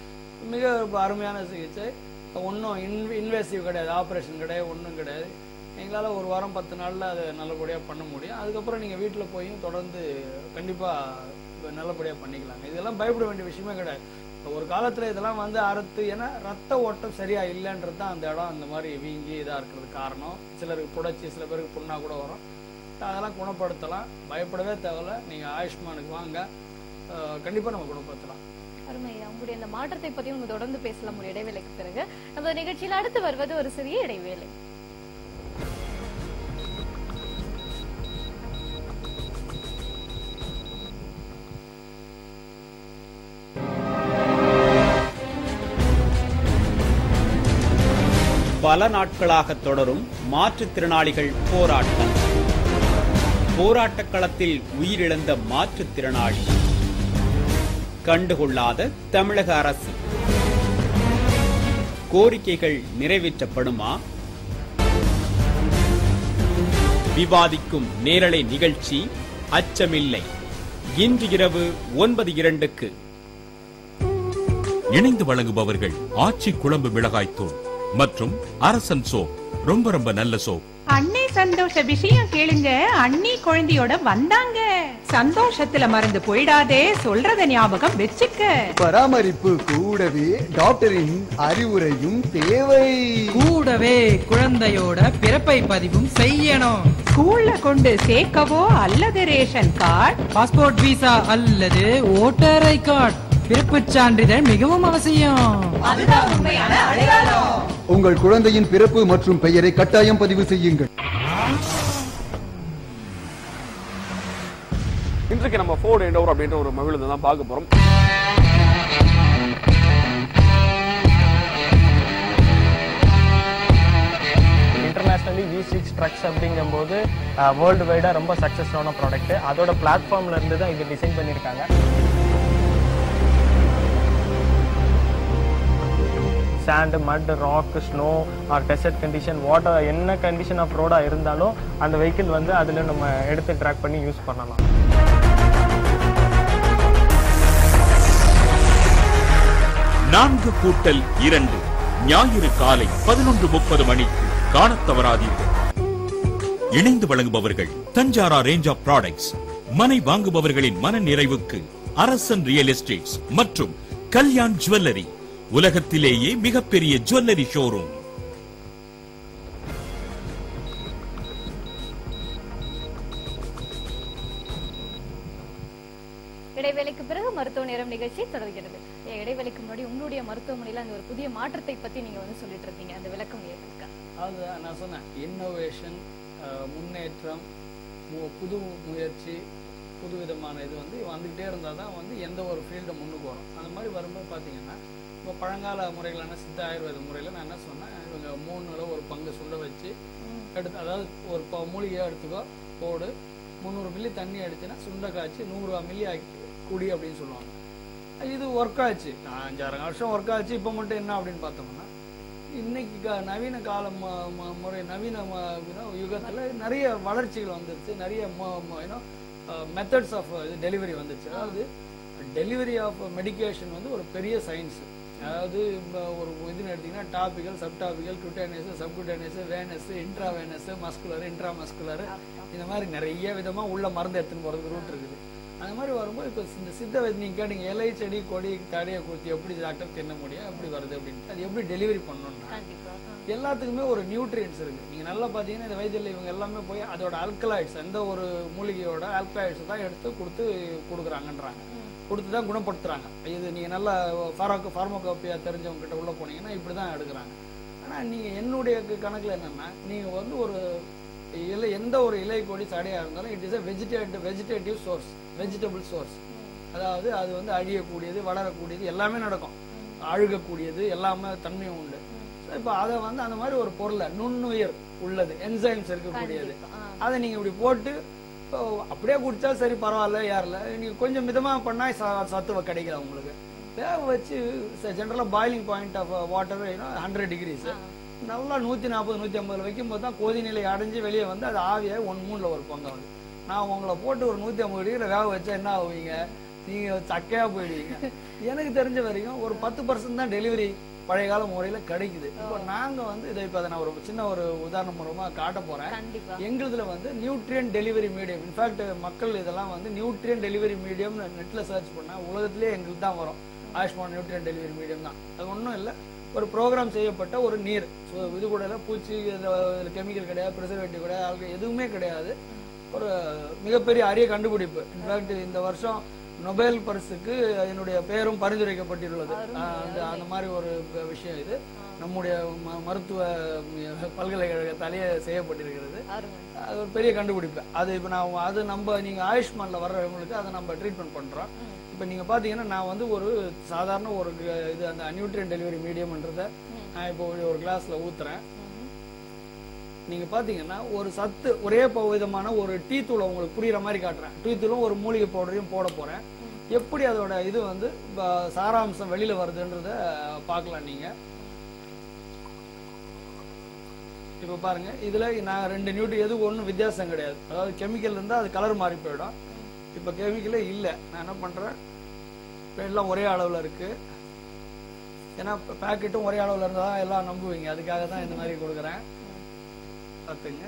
மிக அருமையான சிகிச்சை ஒன்றும் இன் இன்வேசிவ் கிடையாது ஆப்ரேஷன் கிடையாது ஒன்றும் கிடையாது எங்களால் ஒரு வாரம் பத்து நாளில் அதை நல்லபடியாக பண்ண முடியும் அதுக்கப்புறம் நீங்கள் வீட்டில் போயும் தொடர்ந்து கண்டிப்பாக நல்லபடியாக பண்ணிக்கலாங்க இதெல்லாம் பயப்பட வேண்டிய விஷயமே கிடையாது இப்ப ஒரு காலத்தில் இதெல்லாம் வந்து அறுத்து ஏன்னா ரத்த ஓட்டம் சரியா இல்லைன்றது தான் அந்த இடம் அந்த மாதிரி வீங்கி இதாக இருக்கிறது காரணம் சிலருக்கு புடைச்சி சில பேருக்கு புண்ணா கூட வரும் அதெல்லாம் குணப்படுத்தலாம் பயப்படவே தேவையில்ல நீங்கள் ஆயுஷ்மானுக்கு வாங்க கண்டிப்பாக நம்ம குணப்படுத்தலாம் அருமை உங்களுடைய அந்த மாற்றத்தை பத்தி நம்ம தொடர்ந்து பேசலாம் ஒரு இடைவேளைக்கு பிறகு நம்ம நிகழ்ச்சியில் அடுத்து வருவது ஒரு சிறிய இடைவேளை பல நாட்களாக தொடரும் மாற்றுத்திறனாளிகள் போராட்டம் போராட்டக் களத்தில் உயிரிழந்த மாற்றுத்திறனாளி கண்டுகொள்ளாத தமிழக அரசு கோரிக்கைகள் நிறைவேற்றப்படுமா விவாதிக்கும் நேரலை நிகழ்ச்சி அச்சமில்லை இன்று இரவு ஒன்பது இரண்டுக்கு இணைந்து வழங்குபவர்கள் ஆச்சி குழம்பு மிளகாய்த்தூள் மற்றும் அரசன் சோப் ரொம்ப ரொம்ப நல்ல சோப் அண்ணே சந்தோஷ விஷயம் கேளுங்க அண்ணி குழந்தையோட வந்தாங்க சந்தோஷத்துல மறந்து போயிடாதே சொல்றத ஞாபகம் வச்சுக்க பராமரிப்பு கூடவே டாக்டரின் அறிவுரையும் தேவை கூடவே குழந்தையோட பிறப்பை பதிவும் செய்யணும் ஸ்கூல்ல கொண்டு சேர்க்கவோ அல்லது ரேஷன் கார்டு பாஸ்போர்ட் விசா அல்லது ஓட்டர் ஐ கார்டு பிறப்புச் சான்றிதழ் மிகவும் அவசியம் உங்கள் குழந்தையின் பிறப்பு மற்றும் பெயரை கட்டாயம் பதிவு செய்யுங்கள் இன்றைக்கு நம்ம ஃபோர்ட் எண்டோர் அப்படின்ற ஒரு மகிழ்ந்து தான் பார்க்க போறோம் இன்டர்நேஷ்னலி வி சிக்ஸ் ட்ரக்ஸ் அப்படிங்கும்போது வேர்ல்டு வைடாக ரொம்ப சக்ஸஸ்ஃபுல்லான ப்ராடக்ட் அதோட பிளாட்ஃபார்ம்ல இருந்து தான் இது டிசைன் பண்ணியிருக்காங்க sand mud rock snow or desert condition water என்ன கண்டிஷன் ஆஃப் ரோடாக இருந்தாலும் அந்த வெஹிக்கிள் வந்து அதில் நம்ம எடுத்து ட்ராக் பண்ணி யூஸ் பண்ணலாம் நான்கு கூட்டல் இரண்டு ஞாயிறு காலை பதினொன்று முப்பது மணிக்கு காணத் தவறாதீர்கள் இணைந்து வழங்குபவர்கள் தஞ்சாரா ரேஞ்ச் ஆஃப் ப்ராடக்ட்ஸ் மனை வாங்குபவர்களின் மன நிறைவுக்கு அரசன் ரியல் எஸ்டேட்ஸ் மற்றும் கல்யாண் ஜுவல்லரி உலகத்திலேயே மிகப்பெரிய ஜுவல்லரி ஷோரூம் இடைவேளைக்கு பிறகு மருத்துவ நேரம் நிகழ்ச்சி தொடர்கிறது ஏ, இடைவேளைக்கு முன்னாடி உங்களுடைய மருத்துவமனையில அந்த ஒரு புதிய மாற்றத்தை பத்தி நீங்க வந்து சொல்லிட்டு இருந்தீங்க அந்த விளக்கம் ஏற்படுக்கா அது நான் சொன்னேன் இன்னோவேஷன் முன்னேற்றம் மு- புது முயற்சி புது விதமான இது வந்து வந்துக்கிட்டே இருந்தால் தான் வந்து எந்த ஒரு ஃபீல்டை முன்னுக்கு வரும் அந்த மாதிரி வரும்போது பார்த்தீங்கன்னா இப்போ பழங்கால முறைகளான சித்த ஆயுர்வேத முறையில் நான் என்ன சொன்னேன் இவங்க மூணுல ஒரு பங்கு சுண்ட வச்சு எடுத்து அதாவது ஒரு ப- மூலிகையாக எடுத்துக்கோ போடு முந்நூறு மில்லி தண்ணி அடிச்சுன்னா சுண்டை காய்ச்சி நூறு மில்லி ஆக்கி குடி அப்படின்னு சொல்லுவாங்க இது ஒர்க் ஆச்சு நான் அஞ்சாறு வருஷம் ஒர்க் ஆச்சு இப்போ மட்டும் என்ன அப்படின்னு பார்த்தோம்னா இன்னைக்கு கா- நவீன கால ம- ம- முறை நவீன ம- you know, யுகத்துல நிறைய வளர்ச்சிகள் வந்துருச்சு நிறைய மெத்தட்ஸ் ஆஃப் டெலிவரி வந்துருச்சு அதாவது டெலிவரி ஆஃப் மெடிகேஷன் வந்து ஒரு பெரிய சயின்ஸ் அதாவது இப்ப ஒரு இதுன்னு எடுத்தீங்கன்னா topical sub topical cutaneous subcutaneous venous intravenous muscular intramuscular இந்த மாதிரி நிறைய விதமா உள்ள மருந்து எடுத்துன்னு போறதுக்கு ரூட் இருக்குது அந்த மாதிரி வரும்போது இப்போ இந்த சித்த வைத்தியம் நீங்க கேட்டீங்க இலை செடி கொடி தடையை குறித்து எப்படி டாக்டர் தின்ன முடியும் எப்படி வருது அப்படின்ட்டு அது எப்படி டெலிவரி பண்ணணும்னா கண்டிப்பா ஆ. எல்லாத்துக்குமே ஒரு நியூட்ரியன்ஸ் இருக்கு நீங்க நல்லா பாத்தீங்கன்னா இந்த வைத்தியத்தில் இவங்க எல்லாமே போய் அதோட ஆல்கலாய்ட்ஸ் எந்த ஒரு மூலிகையோட ஆல்கலாய்ட்ஸ் தான் எடுத்து கொடுத்து கொடுக்குறாங்கன்றாங்க கொடுத்து தான் குணப்படுத்துறாங்க இது நீங்க நல்லா ஃபார்மோ ஃபார்மோகாப்பியா தெரிஞ்சவங்க கிட்ட உள்ள போனீங்கன்னா இப்படி தான் எடுக்கிறாங்க ஆனா நீங்க என்னுடைய க- கணக்குல என்னன்னா நீங்க வந்து ஒரு இலை எந்த ஒரு இலை கொடி தடையா இருந்தாலும் it is a vegetative vegetative source vegetable source அதாவது அது வந்து அழியக்கூடியது வளரக்கூடியது எல்லாமே நடக்கும் அழுகக்கூடியது எல்லாமே தன்மையும் உண்டு இப்போ அதை வந்து அந்த மாதிரி ஒரு பொருளை நுண்ணுயிர் உள்ளது என்சைம்ஸ் இருக்கக்கூடியது கண்டிப்பா. ஆ. அதை நீங்க இப்படி போட்டு இப்போ அப்படியே குடிச்சா சரி பரவாயில்ல யாரில் நீங்க கொஞ்சம் மிதமா பண்ணா ச- சத்துவ கிடைக்கல உங்களுக்கு வேக வச்சு ஜென்ரலா boiling point of water hundred degrees நல்லா நூத்தி நாற்பது நூத்தி ஐம்பதுல வைக்கும் போது தான் கொதி நிலை அடைஞ்சு வெளியே வந்து அது ஆவியாகி ஒன் மூணுல ஒரு பொங்க வந்து நான் உங்களை போட்டு ஒரு நூத்தி ஐம்பது டிகிரி வேக வச்சா என்ன ஆகுவீங்க நீங்க சக்கையா போயிடுவீங்க எனக்கு தெரிஞ்ச வரைக்கும் ஒரு பத்து பர்சன்ட் தான் டெலிவரி பழைய கால முறையில கிடைக்குது இப்போ நாங்க வந்து இதை இப்போ அதை நான் ஒரு சின்ன ஒரு உதாரணம் மூலமா காட்ட போறேன் கண்டிப்பா எங்களுதுல வந்து நியூட்ரியன் டெலிவரி மீடியம் இன்ஃபேக்ட் மக்கள் இதெல்லாம் வந்து நியூட்ரியன் டெலிவரி மீடியம் நெட்ல சர்ச் பண்ணா உலகத்திலேயே எங்களுக்கு தான் வரும் ஆயுஷ்மான் நியூட்ரியன் டெலிவரி மீடியம் தான் அது ஒன்றும் இல்லை ஒரு ப்ரோக்ராம் செய்யப்பட்ட ஒரு நீர் ஸோ இது கூட எல்லாம் பூச்சி கெமிக்கல் கிடையாது ப்ரிசர்வேட்டிவ் கிடையாது alcohol எதுவுமே கிடையாது ஒரு மிகப்பெரிய அரிய கண்டுபிடிப்பு இன்ஃபேக்ட் இந்த வருஷம் நொபேல் பரிசுக்கு என்னுடைய பெயரும் பரிந்துரைக்கப்பட்டுள்ளது ஆஹ் அந்த அந்த மாதிரி ஒரு ப- விஷயம் இது நம்முடைய ம- மருத்துவ ம், பல்கலைக்கழகத்தாலேயே செய்யப்பட்டிருக்கிறது அருமை அது ஒரு பெரிய கண்டுபிடிப்பு அது இப்போ நான் அது நம்ம நீங்க ஆயுஷ்மான்ல வர்றவங்களுக்கு அதை நம்ம ட்ரீட்மெண்ட் பண்றோம் இப்போ நீங்க பாத்தீங்கன்னா நான் வந்து ஒரு சாதாரண ஒரு க- இது அந்த நியூட்ரியன் டெலிவரி மீடியம்ன்றத நான் இப்போ ஒரு- ஒரு கிளாஸ்ல ஊத்துறேன் நீங்க பாத்தீங்கன்னா ஒரு சத்து ஒரே ப- விதமான ஒரு டீ தூளை உங்களுக்கு புரியுற மாதிரி காட்டுறேன் டீ தூளும் ஒரு மூலிகை பவுடரையும் போட போறேன் எப்படி அதோட இது வந்து ப- சாராம்சம் வெளியில வருதுன்றத பார்க்கலாம் நீங்க இப்ப பாருங்க இதுல நான் ரெண்டு நியூட்ரி எது ஒண்ணும் வித்தியாசம் கிடையாது அதாவது கெமிக்கல் இருந்தா அது கலர் மாறி போயிடும் இப்ப கெமிக்கலே இல்ல நான் என்ன பண்றேன் இப்ப எல்லாம் ஒரே அளவுல இருக்கு ஏன்னா பேக்கெட்டும் ஒரே அளவுல இருந்தா தான் எல்லாம் நம்புவீங்க அதுக்காக தான் இந்த மாதிரி கொடுக்குறேன் பார்த்துங்க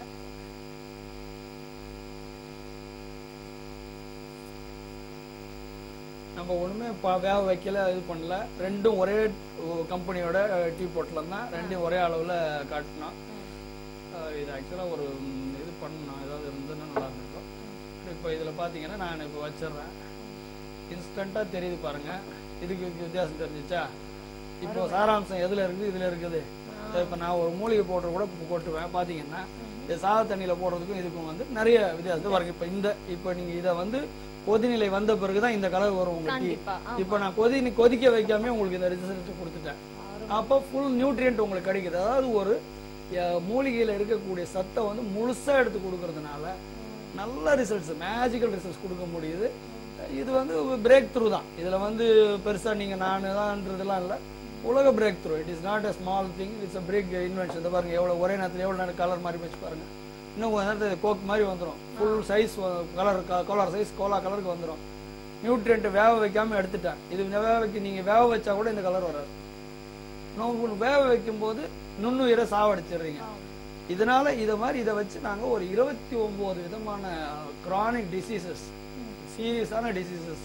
நம்ம ஒண்ணுமே ப- வேக வைக்கல இது பண்ணல ரெண்டும் ஒரே கம்பெனியோட டீ போட்டில் தான் ரெண்டையும் ஒரே அளவுல காட்டினோம் அஹ் இது ஆக்சுவலா ஒரு ம், இது பண்ணணும் ஏதாவது இருந்ததுன்னா நல்லா இருந்திருக்கும் இப்போ இதுல பாத்தீங்கன்னா நான் இப்போ வச்சிடுறேன் இன்ஸ்டண்டா தெரியுது பாருங்க இதுக்கு இதுக்கு வித்தியாசம் தெரிஞ்சுச்சா இப்போ சாராம்சம் எதுல இருக்குது இதுல இருக்குது இப்போ நான் ஒரு மூலிகை பவுடர் கூட கொட்டுவேன் பாத்தீங்கன்னா இந்த சாத தண்ணியில போடுறதுக்கும் இதுக்கும் வந்து நிறைய வித்தியாசம் பாருங்க இப்போ இந்த இப்போ நீங்க இதை வந்து கொதிநிலை வந்த பிறகுதான் இந்த கலர் வரும் உங்க டீ கண்டிப்பா ஆமா. இப்போ நான் கொதி கொதிக்க வைக்காம உங்களுக்கு இந்த ரிசல்ட் கொடுத்துட்டேன் அப்போ ஃபுல் நியூட்ரியன்ட் உங்களுக்கு கிடைக்குது அதாவது ஒரு அஹ், மூலிகையில இருக்கக்கூடிய சத்தை வந்து முழுசா எடுத்து கொடுக்கறதுனால நல்ல ரிசல்ட்ஸ் மேஜிக்கல் ரிசல்ட்ஸ் கொடுக்க முடியுது இது வந்து பிரேக் த்ரூ தான் இதுல வந்து பெருசா நீங்க நான் தான்ன்றதெல்லாம் இல்ல உலக breakthrough it is not a small thing it's a big invention இந்த பாருங்க எவ்வளவு ஒரே நேரத்துல எவ்வளவு நேரம் கலர் மாதிரி வச்சு பாருங்க இன்னும் கொஞ்ச நேரத்துல கோக் மாதிரி வந்துடும் full size colour colour size cola கலருக்கு வந்துடும் நியூட்ரியன்ட் வேக வைக்காம எடுத்துட்டேன் இது வேக வைக்க நீங்க வேக வச்சா கூட இந்த கலர் வராது நோம்பு வேக வைக்கும் போது நுண்ணுயிரை சாவடிச்சிடுறீங்க இதனால இத மாதிரி இதை வச்சு நாங்க ஒரு இருபத்தி ஒன்பது விதமான கிரானிக் டிசீசஸ் சீரியஸான டிசீசஸ்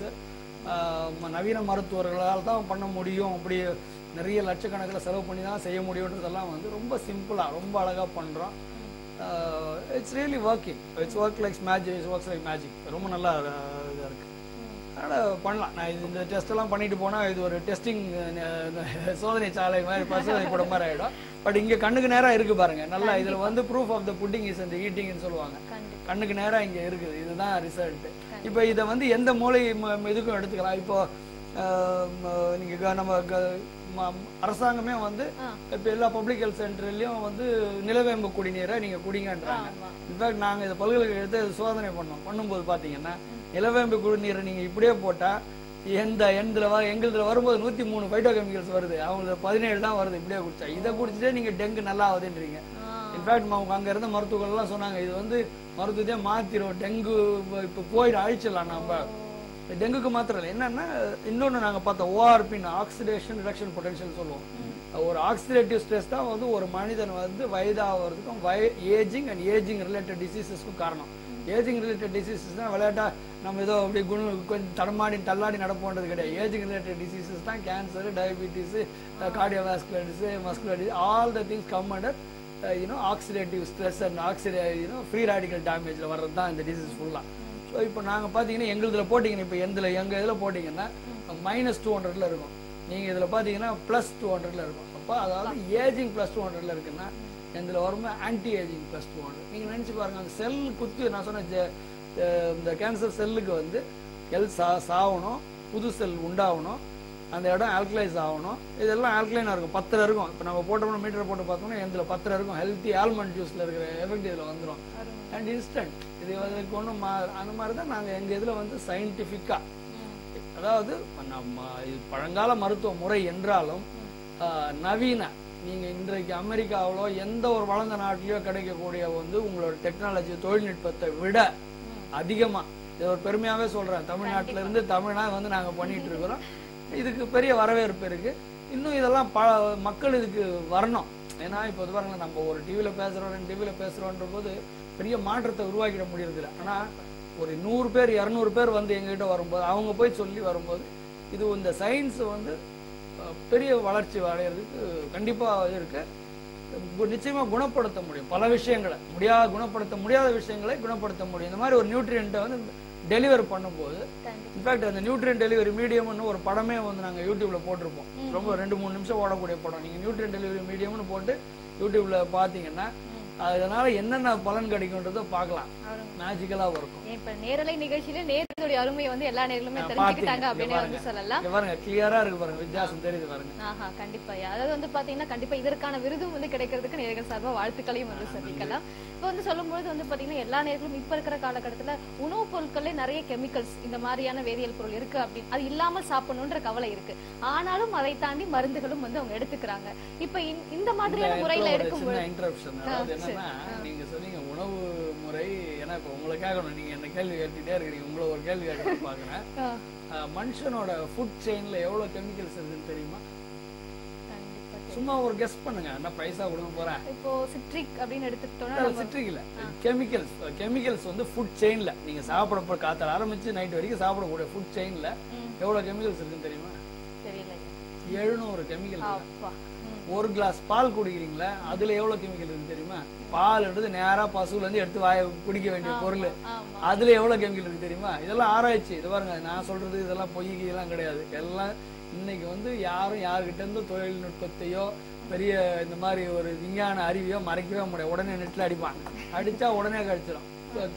நவீன மருத்துவர்களால் தான் பண்ண முடியும் அப்படி நிறைய லட்சக்கணக்கில் செலவு பண்ணி தான் செய்ய முடியுன்றதெல்லாம் வந்து ரொம்ப சிம்பிளா ரொம்ப அழகா பண்றோம் it's really working it's work like magic it's works like magic ரொம்ப நல்லா அஹ், இதா இருக்கு அதனால பண்ணலாம் நான் இது இந்த டெஸ்ட் எல்லாம் பண்ணிட்டு போனா இது ஒரு டெஸ்டிங் சோதனை சாலை மாதிரி பரிசோதனை கூட மாதிரி ஆயிடும் பட் இங்க கண்ணுக்கு நேரா இருக்கு பாருங்க நல்லா இதுல வந்து proof of the pudding is இந்த ஈட்டிங்னு சொல்லுவாங்க கண்ணுக்கு நேரா இங்க இருக்குது இதுதான் ரிசல்ட் இப்போ இதை வந்து எந்த மூளை ம- இதுக்கும் எடுத்துக்கலாம் இப்போ அஹ், ம- நீங்க க- நம்ம க- ம- அரசாங்கமே வந்து இப்ப எல்லா பப்ளிக் ஹெல்த் சென்டர்லயும் வந்து நிலவேம்பு குடிநீரை நீங்க குடிங்கன்றாங்க இன்ஃபேக்ட் நாங்க இதை பல்கலைக்கழகத்தை இது சோதனை பண்ணோம் பண்ணும்போது பாத்தீங்கன்னா நிலவேம்பு குடிநீரை நீங்க இப்படியே போட்டா எந்த எந்த வ எங்களுதுல வரும்போது நூத்தி மூணு பைட்டோ கெமிக்கல்ஸ் வருது அவங்களுக்கு பதினேழு தான் வருது இப்படியே குடிச்சா இதை குடிச்சிட்டே நீங்க டெங்கு நல்லா ஆகுதுன்றீங்க இன்ஃபேக்ட் அவங்க அங்க இருந்த மருத்துவர்கள் எல்லாம் சொன்னாங்க இது வந்து மருத்துவத்தையே மாத்திரும் டெங்கு இப்ப- இப்ப போயிடும் அழிச்சிடலாம் நம்ம டெங்குக்கு மாத்திரம் இல்லை என்னன்னா இன்னொன்னு நாங்க பார்த்தோம் ஓஆர்பின்னு ஆக்சிடேஷன் ரிடக்ஷன் பொட்டன்ஷியல் சொல்லுவோம் ஒரு ஆக்சிடேட்டிவ் ஸ்ட்ரெஸ் தான் வந்து ஒரு மனிதன் வந்து வயதாகிறதுக்கும் வய ஏஜிங் அண்ட் ஏஜிங் ரிலேட்டட் டிசீசஸ்க்கும் காரணம் ஏஜிங் ரிலேட்டட் டிசீசஸ் தான் விளையாட்டா நம்ம ஏதோ அப்படி குணு கொஞ்சம் தடமாடி தள்ளாடி நடப்போன்றது கிடையாது ஏஜிங் ரிலேட்டட் டிசீசஸ் தான் cancer diabetes cardiovascular is muscular is all the things come under you know oxidative stress and ஆக்சிடே யூனோ ஃப்ரீ ரேடிக்கல் டேமேஜில் வர்றது தான் இந்த டிசீஸ் ஃபுல்லாக ஸோ இப்போ நாங்கள் பார்த்தீங்கன்னா எங்களுதுல போட்டிங்கன்னா இப்போ எந்தில் எங்கள் இதில் போட்டிங்கன்னா மைனஸ் டூ ஹண்ட்ரட்ல இருக்கும் நீங்கள் இதில் பார்த்தீங்கன்னா ப்ளஸ் டூ ஹண்ட்ரட்ல இருக்கும் அப்போ அதாவது ஏஜிங் ப்ளஸ் டூ ஹண்ட்ரட்ல இருக்குன்னா எந்தில் வரும்போது anti ageing plus two hundred நீங்கள் நினச்சி பாருங்க அந்த செல் குத்து நான் சொன்ன ஜெ- அஹ் இந்த கேன்சர் செல்லுக்கு வந்து எல் சா சாகணும் புது செல் உண்டாகணும் அந்த இடம் ஆல்கலைஸ் ஆகணும் இதெல்லாம் ஆல்கலைனாக இருக்கும் பத்தில் இருக்கும் இப்போ நம்ம போட்டோம்னா மீட்டர் போட்டு பார்த்தோம்னா இதில் பத்தில் இருக்கும் ஹெல்த்தி ஆல்மண்ட் ஜூஸில் இருக்கிற எஃபெக்ட் இதில் வந்துடும் அண்ட் இன்ஸ்டன்ட் இது அதுக்கு ஒன்றும் அந்த மாதிரி தான் நாங்கள் எங்கள் இதில் வந்து சயின்டிஃபிக்காக அதாவது நம்ம இது பழங்கால மருத்துவ முறை என்றாலும் ஆஹ், நவீன நீங்க இன்றைக்கு அமெரிக்காவிலோ எந்த ஒரு வளர்ந்த நாட்டிலயோ கிடைக்கக்கூடிய வந்து உங்களோட டெக்னாலஜி தொழில்நுட்பத்தை விட அதிகமா இது ஒரு பெருமையாவே சொல்றேன் தமிழ்நாட்டுல இருந்து தமிழ்னா வந்து நாங்க பண்ணிட்டு இருக்கிறோம் இதுக்கு பெரிய வரவேற்பு இருக்கு இன்னும் இதெல்லாம் ப மக்கள் இதுக்கு வரணும் ஏன்னா இப்போ இது பாருங்களேன் நம்ம ஒரு டிவியில் பேசுகிறோம் ரெண்டு டிவியில் பேசுகிறோன்ற போது பெரிய மாற்றத்தை உருவாக்கிட முடியறதில்ல ஆனால் ஒரு நூறு பேர் இரநூறு பேர் வந்து எங்ககிட்ட வரும்போது அவங்க போய் சொல்லி வரும்போது இது இந்த சயின்ஸ் வந்து அஹ், பெரிய வளர்ச்சி அடையிறதுக்கு கண்டிப்பாக இருக்கு கு- நிச்சயமா குணப்படுத்த முடியும் பல விஷயங்களை முடியாத குணப்படுத்த முடியாத விஷயங்களை குணப்படுத்த முடியும் இந்த மாதிரி ஒரு நியூட்ரியண்ட்டை வந்து டெலிவர் பண்ணும்போது இன்ஃபேக்ட் அந்த நியூட்ரியன் டெலிவரி மீடியம்னு ஒரு படமே வந்து நாங்க யூடியூப்ல போட்டிருப்போம் ரொம்ப ரெண்டு மூணு நிமிஷம் ஓடக்கூடிய படம் நீங்க நியூட்ரியன் டெலிவரி மீடியம்னு போட்டு யூடியூப்ல பாத்தீங்கன்னா அதனால என்னென்ன பலன் கிடைக்கும்ன்றத பார்க்கலாம் மேஜிக்கலா இருக்கும் இப்ப நேரலை நிகழ்ச்சியில நேரத்துடைய அருமையை வந்து எல்லா நேர்களுமே ஆ, தெரிஞ்சுக்கிட்டாங்க பாத்தீங்க. அப்படின்னு இங்க வந்து பாருங்க. சொல்லலாம் இங்க பாருங்க கிளியரா இருக்கு பாருங்க வித்தியாசம் தெரியுது பாருங்க ஆஹா கண்டிப்பா அதாவது வந்து பாத்தீங்கன்னா கண்டிப்பா இதற்கான விருதும் வந்து கிடைக்கிறதுக்கு நேர்கள் சார்பா வாழ்த்துக்களையும் வந்து சொல்லிக்கலாம் இப்போ வந்து சொல்லும்போது வந்து பாத்தீங்கன்னா எல்லா நேர்களும் இப்ப இருக்கிற காலகட்டத்துல உணவுப் பொருட்கள்ல நிறைய கெமிக்கல்ஸ் இந்த மாதிரியான வேதியியல் பொருள் இருக்கு அப்படின்னு அது இல்லாம சாப்பிடணுன்ற கவலை இருக்கு ஆனாலும் அதை தாண்டி மருந்துகளும் வந்து அவங்க எடுத்துக்கிறாங்க இப்ப இந்த- இந்த மாதிரியான இந்த முறையில இடத்துல ஒரு எடுக்கும்போது சின்ன இன்டரப்ஷன் அதாவது ஆ, சரி. என்னன்னா நீங்க சொன்னீங்க உணவு முறை ஏன்னா இப்ப உங்களுக்காக ஒண்ணு நீங்க என்ன கேள்வி கேட்டுட்டே இருக்கிறீங்க உங்களை ஒரு கேள்வி கேட்க பாக்குறேன் ஆ, அஹ், மனுஷனோட ஃபுட் செயின்ல எவ்வளவு கெமிக்கல்ஸ் இருக்குன்னு தெரியுமா கண்டிப்பா தெரியும். சும்மா ஒரு கெஸ் பண்ணுங்க என்ன பிரைஸா கொடுக்க போறேன் இப்போ சிட்ரிக் அப்படின்னு எடுத்துக்கிட்டோம்னா நம்ம- சிட்ரிக் இல்ல கெமிக்கல்ஸ் கெமிக்கல்ஸ் வந்து ஃபுட் செயின்ல நீங்க சாப்பிட போ- காத்தால ஆரம்பிச்சு நைட் வரைக்கும் சாப்பிடக்கூடிய ஃபுட் செயின்ல எவ்வளவு கெமிக்கல்ஸ் இருக்குன்னு தெரியுமா தெரியல எழுநூறு கெமிக்கல் அப்பா ம். ஒரு கிளாஸ் பால் குடிக்கிறீங்களா அதுல எவ்வளவு கெமிக்கல் இருக்கு தெரியுமா பால் எடுத்து நேரா பசுல இருந்து எடுத்து வாய குடிக்க வேண்டிய பொருள் ஆமா அதுல எவ்வளவு கெமிக்கல் இருக்கு தெரியுமா இதெல்லாம் ஆராய்ச்சி இது பாருங்க நான் சொல்றது இதெல்லாம் பொய் இதெல்லாம் கிடையாது எல்லாம் இன்னைக்கு வந்து யாரும் யாருக்கிட்ட இருந்து தொழில்நுட்பத்தையோ பெரிய இந்த மாதிரி ஒரு விஞ்ஞான அறிவையோ மறைக்கவே முடியாது உடனே நெட்ல அடிப்பான் அடிச்சா உடனே கழிச்சிடும்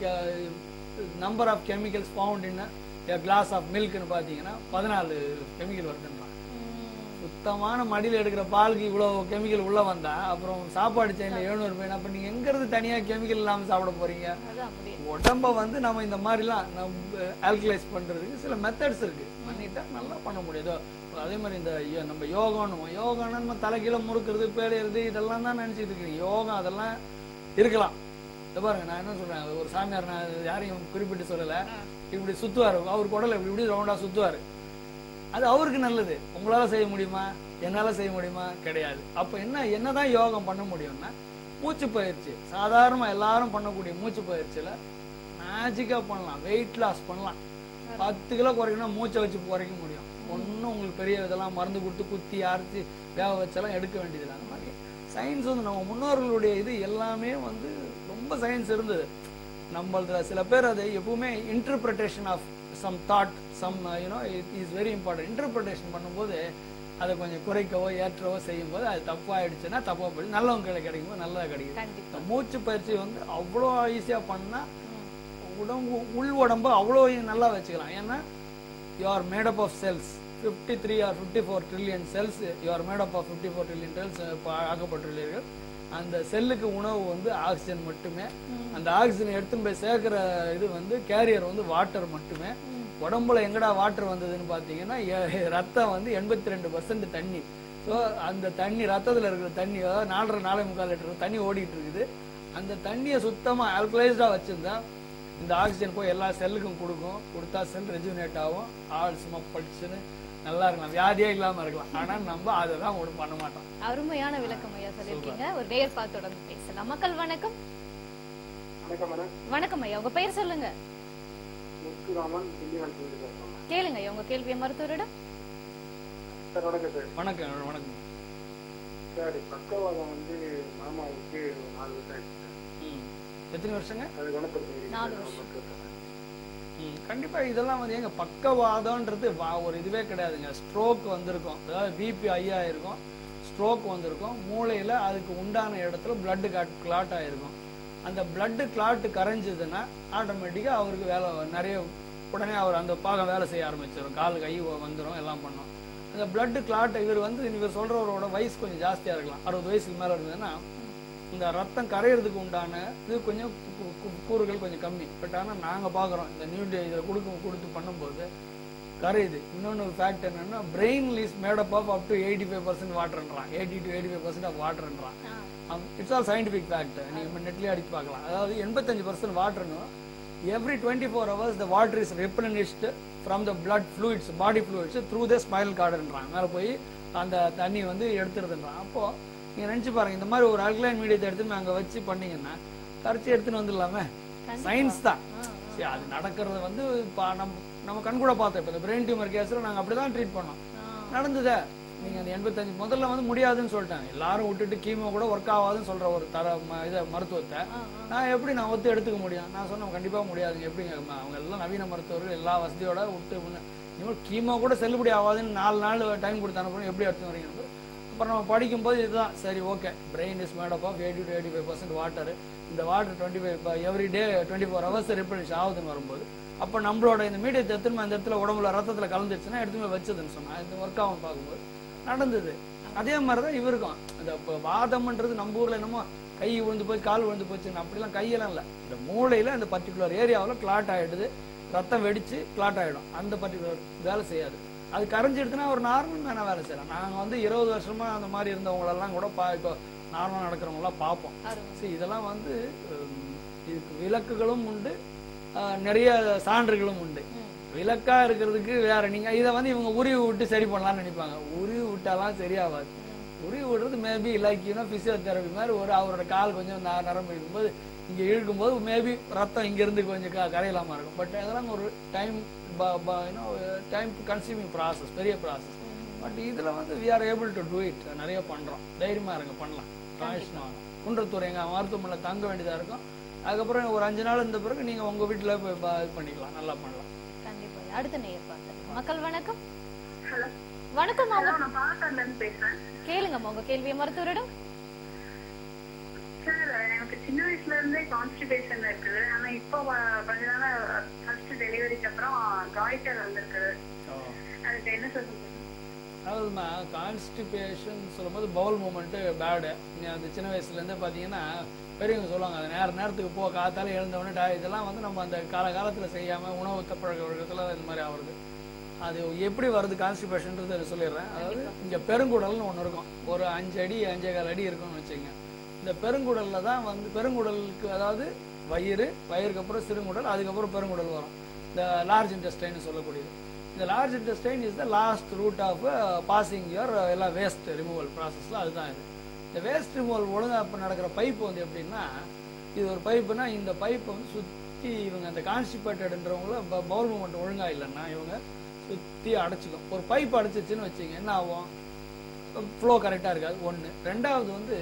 number of chemicals found in glass of மில்க்னு பாத்தீங்கன்னா பதினாலு கெமிக்கல் வருதுன்றான் சுத்தமான மடியில எடுக்கிற பாலுக்கு இவ்வளவு கெமிக்கல் உள்ள வந்தா அப்புறம் சாப்பாடு செயின்ல எழுநூறு ரூபாய் அப்ப நீங்க எங்க இருந்து தனியா கெமிக்கல் இல்லாம சாப்பிட போறீங்க அதான் முடியும் உடம்ப வந்து நம்ம இந்த மாதிரிலாம் நம்ம ஆல்கலைஸ் பண்றதுக்கு சில மெத்தட்ஸ் இருக்கு பண்ணிட்டா நல்லா பண்ண முடியுதோ அதே மாதிரி இந்த யோ- நம்ம யோகான்னு யோகான்னு நம்ம தலைகீழ முறுக்கிறது பேடையிறது இதெல்லாம் தான் நினைச்சிட்டு இருக்கீங்க யோகா அதெல்லாம் இருக்கலாம் இதை பாருங்க நான் என்ன சொல்றேன் ஒரு சாமியார் நான் யாரையும் குறிப்பிட்டு சொல்லல இப்படி சுத்துவாரு அவர் குடல இப்படி இப்படி ரவுண்டா சுத்துவாரு அது அவருக்கு நல்லது உங்களால செய்ய முடியுமா என்னால செய்ய முடியுமா கிடையாது அப்ப என்ன என்னதான் யோகம் பண்ண முடியும்னா மூச்சு பயிற்சி சாதாரணமா எல்லாரும் பண்ணக்கூடிய மூச்சு பயிற்சியில மேஜிக்கா பண்ணலாம் வெயிட் லாஸ் பண்ணலாம் பத்து கிலோ குறைக்கணும் மூச்சை வச்சு குறைக்க முடியும் ஒன்றும் உங்களுக்கு பெரிய இதெல்லாம் மருந்து கொடுத்து குத்தி அரைச்சி வேக வச்செல்லாம் எடுக்க வேண்டியதில்லை அந்த மாதிரி சயின்ஸ் வந்து நம்ம முன்னோர்களுடைய இது எல்லாமே வந்து ரொம்ப சயின்ஸ் இருந்தது நம்மளதுல சில பேர் அதை எப்பவுமே interpretation of some thought some you know it is very important interpretation பண்ணும்போது அதை கொஞ்சம் குறைக்கவோ ஏற்றவோ செய்யும்போது அது தப்பாயிடுச்சுன்னா தப்பா போயிடுச்சு நல்லவங்க கையில கிடைக்கும் போது நல்லதா கிடைக்கும் கண்டிப்பா இந்த மூச்சு பயிற்சி வந்து அவ்வளோ ஈஸியா பண்ணா உடம்பு உள் உடம்பு அவ்வளோ நல்லா வச்சுக்கலாம் ஏன்னா you are made up of cells fifty three or fifty four trillion cells you are made up of fifty four trillion cells ஆக்கப்பட்டுள்ளீர்கள் அந்த செல்லுக்கு உணவு வந்து ஆக்சிஜன் மட்டுமே அந்த ஆக்சிஜன் எடுத்துன்னு போய் சேர்க்கிற இது வந்து கேரியர் வந்து வாட்டர் மட்டுமே உடம்புல எங்கடா வாட்டர் வந்ததுன்னு பார்த்தீங்கன்னா எ- ரத்தம் வந்து எண்பத்தி ரெண்டு பர்சன்ட் தண்ணி ஸோ அந்த தண்ணி ரத்தத்தில் இருக்கிற தண்ணி அதாவது நாலரை நாலே முக்கால் லிட்டர் தண்ணி ஓடிட்டு இருக்குது அந்த தண்ணியை சுத்தமாக ஆல்கலைஸ்டாக வச்சிருந்தா இந்த ஆக்சிஜன் போய் எல்லா செல்லுக்கும் கொடுக்கும் கொடுத்தா செல் ரெஜுனேட் ஆகும் ஆள் சும்மா படிச்சுன்னு நல்லா இருக்கலாம் வியாதியே இல்லாம இருக்கலாம் ஆனா நம்ம அதை தான் ஒன்றும் பண்ண மாட்டோம் அருமையான விளக்கம் ஐயா சொல்லியிருக்கீங்க ஒரு நேர் பார்த்து தொடர்ந்து பேசலாம் மக்கள் வணக்கம் வணக்கம் மேடம் வணக்கம் ஐயா உங்க பெயர் சொல்லுங்க முத்துராமன் திண்டிவனத்துல பேசுறேன் கேளுங்க ஐயா உங்க கேள்வியை மருத்துவரிடம் சார் வணக்கம் சார் வணக்கம் வணக்கம் சார் பக்கவாதம் வந்து மாமாவுக்கு ஒரு நாலு வருஷம் ஆயிடுச்சு சார் ம். எத்தனை வருஷங்க அது குணப்படுத்த நாலு வருஷம். ம், கண்டிப்பா இதெல்லாம் வந்து எங்க பக்கவாதம்ன்றது வா- ஒரு இதுவே கிடையாதுங்க ஸ்ட்ரோக் வந்திருக்கும் அதாவது பிபி ஐயா இருக்கும் ஸ்ட்ரோக் வந்திருக்கும் மூளையில அதுக்கு உண்டான இடத்துல blood கிளாட் ஆயிருக்கும் அந்த blood கிளாட் கரைஞ்சதுன்னா ஆட்டோமேட்டிக்கா அவருக்கு வேலை நிறைய உடனே அவர் அந்த பாகம் வேலை செய்ய ஆரம்பிச்சிடும் கால் கை வந்துடும் எல்லாம் பண்ணும் அந்த blood கிளாட் இவர் வந்து இவர் சொல்றவரோட வயசு கொஞ்சம் ஜாஸ்தியா இருக்கலாம் அறுபது வயசுக்கு மேல இருந்ததுன்னா இந்த ரத்தம் கரையிறதுக்கு உண்டான இது கொஞ்சம் கு- கு- கூறுகள் கொஞ்சம் கம்மி பட் ஆனா நாங்க பாக்குறோம் இந்த நியூ இதை கொடுக்க கொடுத்து பண்ணும்போது கரையுது இன்னொன்று ஃபேக்ட் என்னன்னா brain is made up of up to eighty five percent வாட்டர்ன்றான் eighty to eighty five percent of வாட்டர்ன்றான் இட்ஸ் ஆல் சயின்டிஃபிக் ஃபேக்ட் நீங்க நெட்லயே அடிச்சு பார்க்கலாம் அதாவது எண்பத்தஞ்சு பர்சன்ட் வாட்டர்னு every twenty four hours the water is replenished from the blood fluids body fluids through the small கார்டுன்றாங்க மேலே போய் அந்த தண்ணி வந்து எடுத்துருதுன்றான் அப்போ நீங்க நினைச்சு பாருங்க இந்த மாதிரி ஒரு அல்கலைன் மீடியத்தை எடுத்து அங்க வச்சு பண்ணீங்கன்னா கரைச்சி எடுத்துன்னு வந்துடலாமே சயின்ஸ் தான் சரி அது நடக்கிறது வந்து இப்ப நம்ம நம்ம கண் கூட பார்த்தோம் இப்ப இந்த பிரெயின் டியூமர் கேஸ்ல நாங்க அப்படிதான் ட்ரீட் பண்ணோம் நடந்ததே நீங்க அந்த எண்பத்தஞ்சு முதல்ல வந்து முடியாதுன்னு சொல்லிட்டாங்க எல்லாரும் விட்டுட்டு கீமோ கூட ஒர்க் ஆகாதுன்னு சொல்ற ஒரு தர ம- இத மருத்துவத்தை நான் எப்படி நான் ஒத்து எடுத்துக்க முடியும் நான் சொன்னேன் கண்டிப்பா முடியாதுங்க எப்படிங்க ம- அவங்க எல்லாம் நவீன மருத்துவர்கள் எல்லா வசதியோட விட்டு முன்ன- இனிமேல் கீமோ கூட செல்லுபடி ஆகாதுன்னு நாலு நாள் டைம் கொடுத்து அனுப்புறோம் எப்படி எடுத்து வரீங்க அப்புறம் நம்ம படிக்கும்போது இதுதான் சரி okay brain is made up of eighty to eighty five percent water இந்த water twenty five every day twenty four hours replenish ஆகுதுன்னு வரும்போது அப்போ நம்மளோட இந்த மீடியத்தை எடுத்துன்னு அந்த இடத்துல உடம்புல ரத்தத்துல கலந்துச்சுன்னா எடுத்துமே வச்சதுன்னு சொன்னா இந்த ஒர்க் ஆகும் பார்க்கும்போது நடந்தது அதே மாதிரி தான் இவருக்கும் அந்த இப்போ வாதம்ன்றது நம்ம ஊர்ல என்னமோ கை விழுந்து போய் கால் விழுந்து போச்சுன்னு அப்படிலாம் கையெல்லாம் இல்லை இந்த மூளையில அந்த பர்டிகுலர் ஏரியாவில் கிளாட் ஆயிடுது ரத்தம் வெடிச்சு கிளாட் ஆயிடும் அந்த பர்டிகுலர் வேலை செய்யாது அது கரைஞ்சிடுதுன்னா ஒரு நார்மல் மேன வேலை செய்யலாம் நாங்க வந்து இருபது வருஷமா அந்த மாதிரி இருந்தவங்களெல்லாம் கூட பா இப்போ நார்மலாக நடக்கிறவங்களாம் பார்ப்போம் சரி இதெல்லாம் வந்து உம், இதுக்கு விளக்குகளும் உண்டு ஆஹ், நிறைய சான்றுகளும் உண்டு விளக்கா இருக்கிறதுக்கு வேற நீங்க இதை வந்து இவங்க உருவி விட்டு சரி பண்ணலாம்னு நினைப்பாங்க உருவி விட்டாலாம் சரியாகாது உருவி விடுறது மேபி லைக் யூனோ பிசியோதெரபி மாதிரி ஒரு அவரோட கால் கொஞ்சம் ந- நரம்பு இருக்கும்போது இங்க இழுக்கும்போது மேபி ரத்தம் இங்க இருந்து கொஞ்சம் க- கரையலாமா இருக்கும் பட் அதெல்லாம் ஒரு டைம் டைம் கன்சியூமிங் ப்ராசஸ் பெரிய ப்ராசஸ் பட் இதுல வந்து we are able to do it நிறைய பண்றோம் தைரியமா இருங்க பண்ணலாம் காய்ச்சல் வாங்க குன்றத்தூர் எங்க மருத்துவமனையில் தங்க வேண்டியதா இருக்கும் அதுக்கப்புறம் ஒரு அஞ்சு நாள் இருந்த பிறகு நீங்க உங்க வீட்டுல போய் ப- இது பண்ணிக்கலாம் நல்லா பண்ணலாம் கண்டிப்பா அடுத்த நேயர் பார்க்கலாம் மக்கள் வணக்கம் வணக்கம் அவங்க நான் பாலக்காடுல இருந்து பேசுறேன் கேளுங்கம்மா உங்க கேள்வியை மருத்துவரிடம் சார் எனக்கு சின்ன வயசுல இருந்தே கான்ஸ்டிபேஷன் இருக்குது ஆனா இப்போ வ- கொஞ்ச நாளா ஃபர்ஸ்ட் டெலிவரிக்கு அப்புறம் காய்ச்சல் வந்திருக்குது அதுக்கு என்ன சார் சொல்றது? அதாவதுமா கான்ஸ்டிபேஷன் சொல்லும்போது பவுல் மூமெண்ட் பேடு அந்த சின்ன வயசுல இருந்தே பாத்தீங்கன்னா பெரியவங்க சொல்லுவாங்க அது நேர நேரத்துக்கு போ காத்தால எழுந்தவொடனே டா இதெல்லாம் வந்து நம்ம அந்த கால காலத்துல செய்யாம உணவு பழக்க வழக்கத்துல இந்த மாதிரி ஆகுறது அது எப்படி வருது கான்ஸ்டிபேஷன்ன்றது சொல்லிடுறேன் அதாவது இங்க பெருங்குடல்னு ஒண்ணு இருக்கும் ஒரு அஞ்சு அடி அஞ்சே கால் அடி இருக்கும்னு வச்சுங்க இந்த பெருங்குடல்ல தான் வந்து பெருங்குடலுக்கு அதாவது வயிறு வயிறுக்கு அப்புறம் சிறுங்குடல் அதுக்கப்புறம் பெருங்குடல் வரும் இந்த லார்ஜ் இன்டெஸ்டைன் சொல்லக்கூடியது இந்த large intestine is the last route of passing your எல்லாம் வேஸ்ட் ரிமூவல் ப்ராசஸ்ல அதுதான் இது இந்த வேஸ்ட் ரிமூவல் ஒழுங்கா இப்போ நடக்கிற பைப் வந்து எப்படின்னா இது ஒரு பைப்புனா இந்த பைப் வந்து சுத்தி இவங்க அந்த கான்ஸ்டிபேட்டட்ன்றவங்கள பவுல் மூமெண்ட் ஒழுங்கா இல்லைன்னா இவங்க சுத்தி அடைச்சிக்கும் ஒரு பைப் அடைச்சிச்சுன்னு வச்சுங்க என்ன ஆகும் ஃப்ளோ கரெக்டா இருக்காது ஒண்ணு ரெண்டாவது வந்து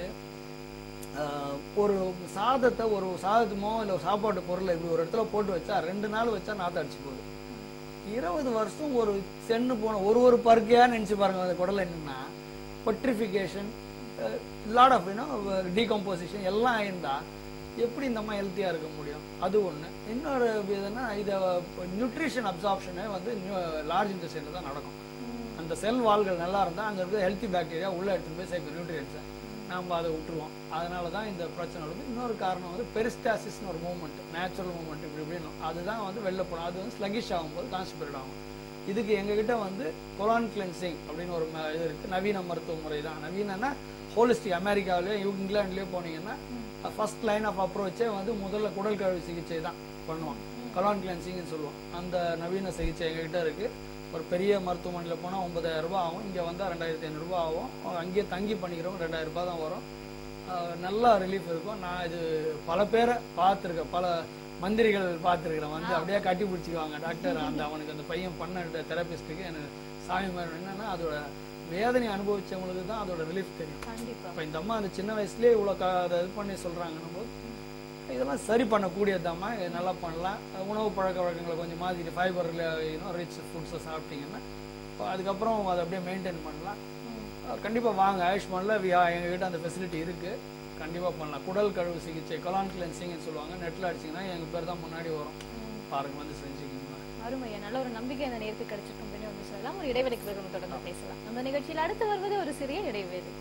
ஆஹ், ஒரு சாதத்தை ஒரு சாதத்துமோ இல்லை ஒரு சாப்பாட்டு பொருளை இப்படி ஒரு இடத்துல போட்டு வச்சா ரெண்டு நாள் வச்சா நாத்த அடிச்சு போகுது இருபது வருஷம் ஒரு சென்னு போன ஒரு ஒரு பருக்கையா நினைச்சு பாருங்க அந்த குடல் என்னன்னா putrefaction lot of you know decomposition எல்லாம் இருந்தா எப்படி இந்த அம்மா ஹெல்த்தியா இருக்க முடியும் அது ஒண்ணு இன்னொரு இதுன்னா இத நியூட்ரிஷன் அப்சார்ப்ஷனே வந்து லார்ஜ் இன்டெஸ்டைன்ல தான் நடக்கும் அந்த செல் வால்கள் நல்லா இருந்தா அங்க இருக்க ஹெல்த்தி பாக்டீரியா உள்ள எடுத்துட்டு போய் சேர்க்கும் நியூட்ரியன்ஸை நாம அதை விட்டுருவோம் அதனால தான் இந்த பிரச்சனை வருது இன்னொரு காரணம் வந்து பெரிஸ்டாசிஸ்னு ஒரு மூவ்மெண்ட் நேச்சுரல் மூவ்மெண்ட் இப்படி இப்படின்னு அதுதான் வந்து வெளில போடும் அது வந்து ஸ்லகிஷ் ஆகும்போது கான்ஸ்டிபேட் ஆகும் இதுக்கு எங்ககிட்ட வந்து கொலான் கிளென்சிங் அப்படின்னு ஒரு ம- இது இருக்கு நவீன மருத்துவ முறை தான் நவீனன்னா ஹோலிஸ்டிக் அமெரிக்காவிலேயோ இங்கிலாந்துலயோ போனீங்கன்னா ஃபர்ஸ்ட் லைன் ஆஃப் அப்ரோச்சே வந்து முதல்ல குடல் கழுவி சிகிச்சை தான் பண்ணுவோம் கொலான் கிளென்சிங்னு சொல்லுவோம் அந்த நவீன சிகிச்சை எங்ககிட்ட இருக்கு ஒரு பெரிய மருத்துவமனையில் போனால் ஒன்பதாயிரம் ரூபாய் ஆகும் இங்கே வந்தால் ரெண்டாயிரத்தி ஐநூறுரூபா ஆகும் அங்கேயே தங்கி பண்ணிக்கிறோம் ரெண்டாயிரம் ரூபாய் தான் வரும் ஆஹ் நல்லா ரிலீஃப் இருக்கும் நான் இது பல பேரை பார்த்துருக்கேன் பல மந்திரிகள் பார்த்துருக்கிறேன் வந்து அப்படியே கட்டி பிடிச்சிக்குவாங்க டாக்டர் அந்த அவனுக்கு அந்த பையன் பண்ண தெரபிஸ்ட்டுக்கு எனக்கு சாமி மாதிரி என்னன்னா அதோட வேதனை அனுபவிச்சவங்களுக்கு தான் அதோட ரிலீஃப் தெரியும் கண்டிப்பா அப்ப இந்த அம்மா அந்த சின்ன வயசுலயே இவ்வளவு க- அதை இது பண்ணி சொல்றாங்கன்னும் போது இதெல்லாம் சரி பண்ணக்கூடியதாம்மா இது நல்லா பண்ணலாம் உணவு பழக்க வழக்கங்களை கொஞ்சம் மாதிரி ஃபைபர் ரிச் ஃபுட்ஸை சாப்பிட்டீங்கன்னா அப்ப அதுக்கப்புறம் அதை அப்படியே மெயின்டைன் பண்ணலாம் அஹ் கண்டிப்பா வாங்க ஆயுஷ்மான்ல வி- எங்ககிட்ட அந்த ஃபெசிலிட்டி இருக்கு கண்டிப்பா பண்ணலாம் குடல் கழுவு சிகிச்சை கொலான் கிளென்சிங்னு சொல்லுவாங்க நெட்ல அடிச்சீங்கன்னா எங்க பேர் தான் முன்னாடி வரும் பாருங்க வந்து செஞ்சுக்கோங்க அருமையா நல்ல ஒரு நம்பிக்கை அந்த நேரத்துக்கு கிடைச்சிருக்கும் அப்படின்னு வந்து சொல்லலாம் ஒரு இடைவெளிக்கு பிறகு நம்ம தொடர்ந்து பேசலாம் அந்த நிகழ்ச்சியில் அடுத்து வருவது ஒரு சிறிய இடைவேளை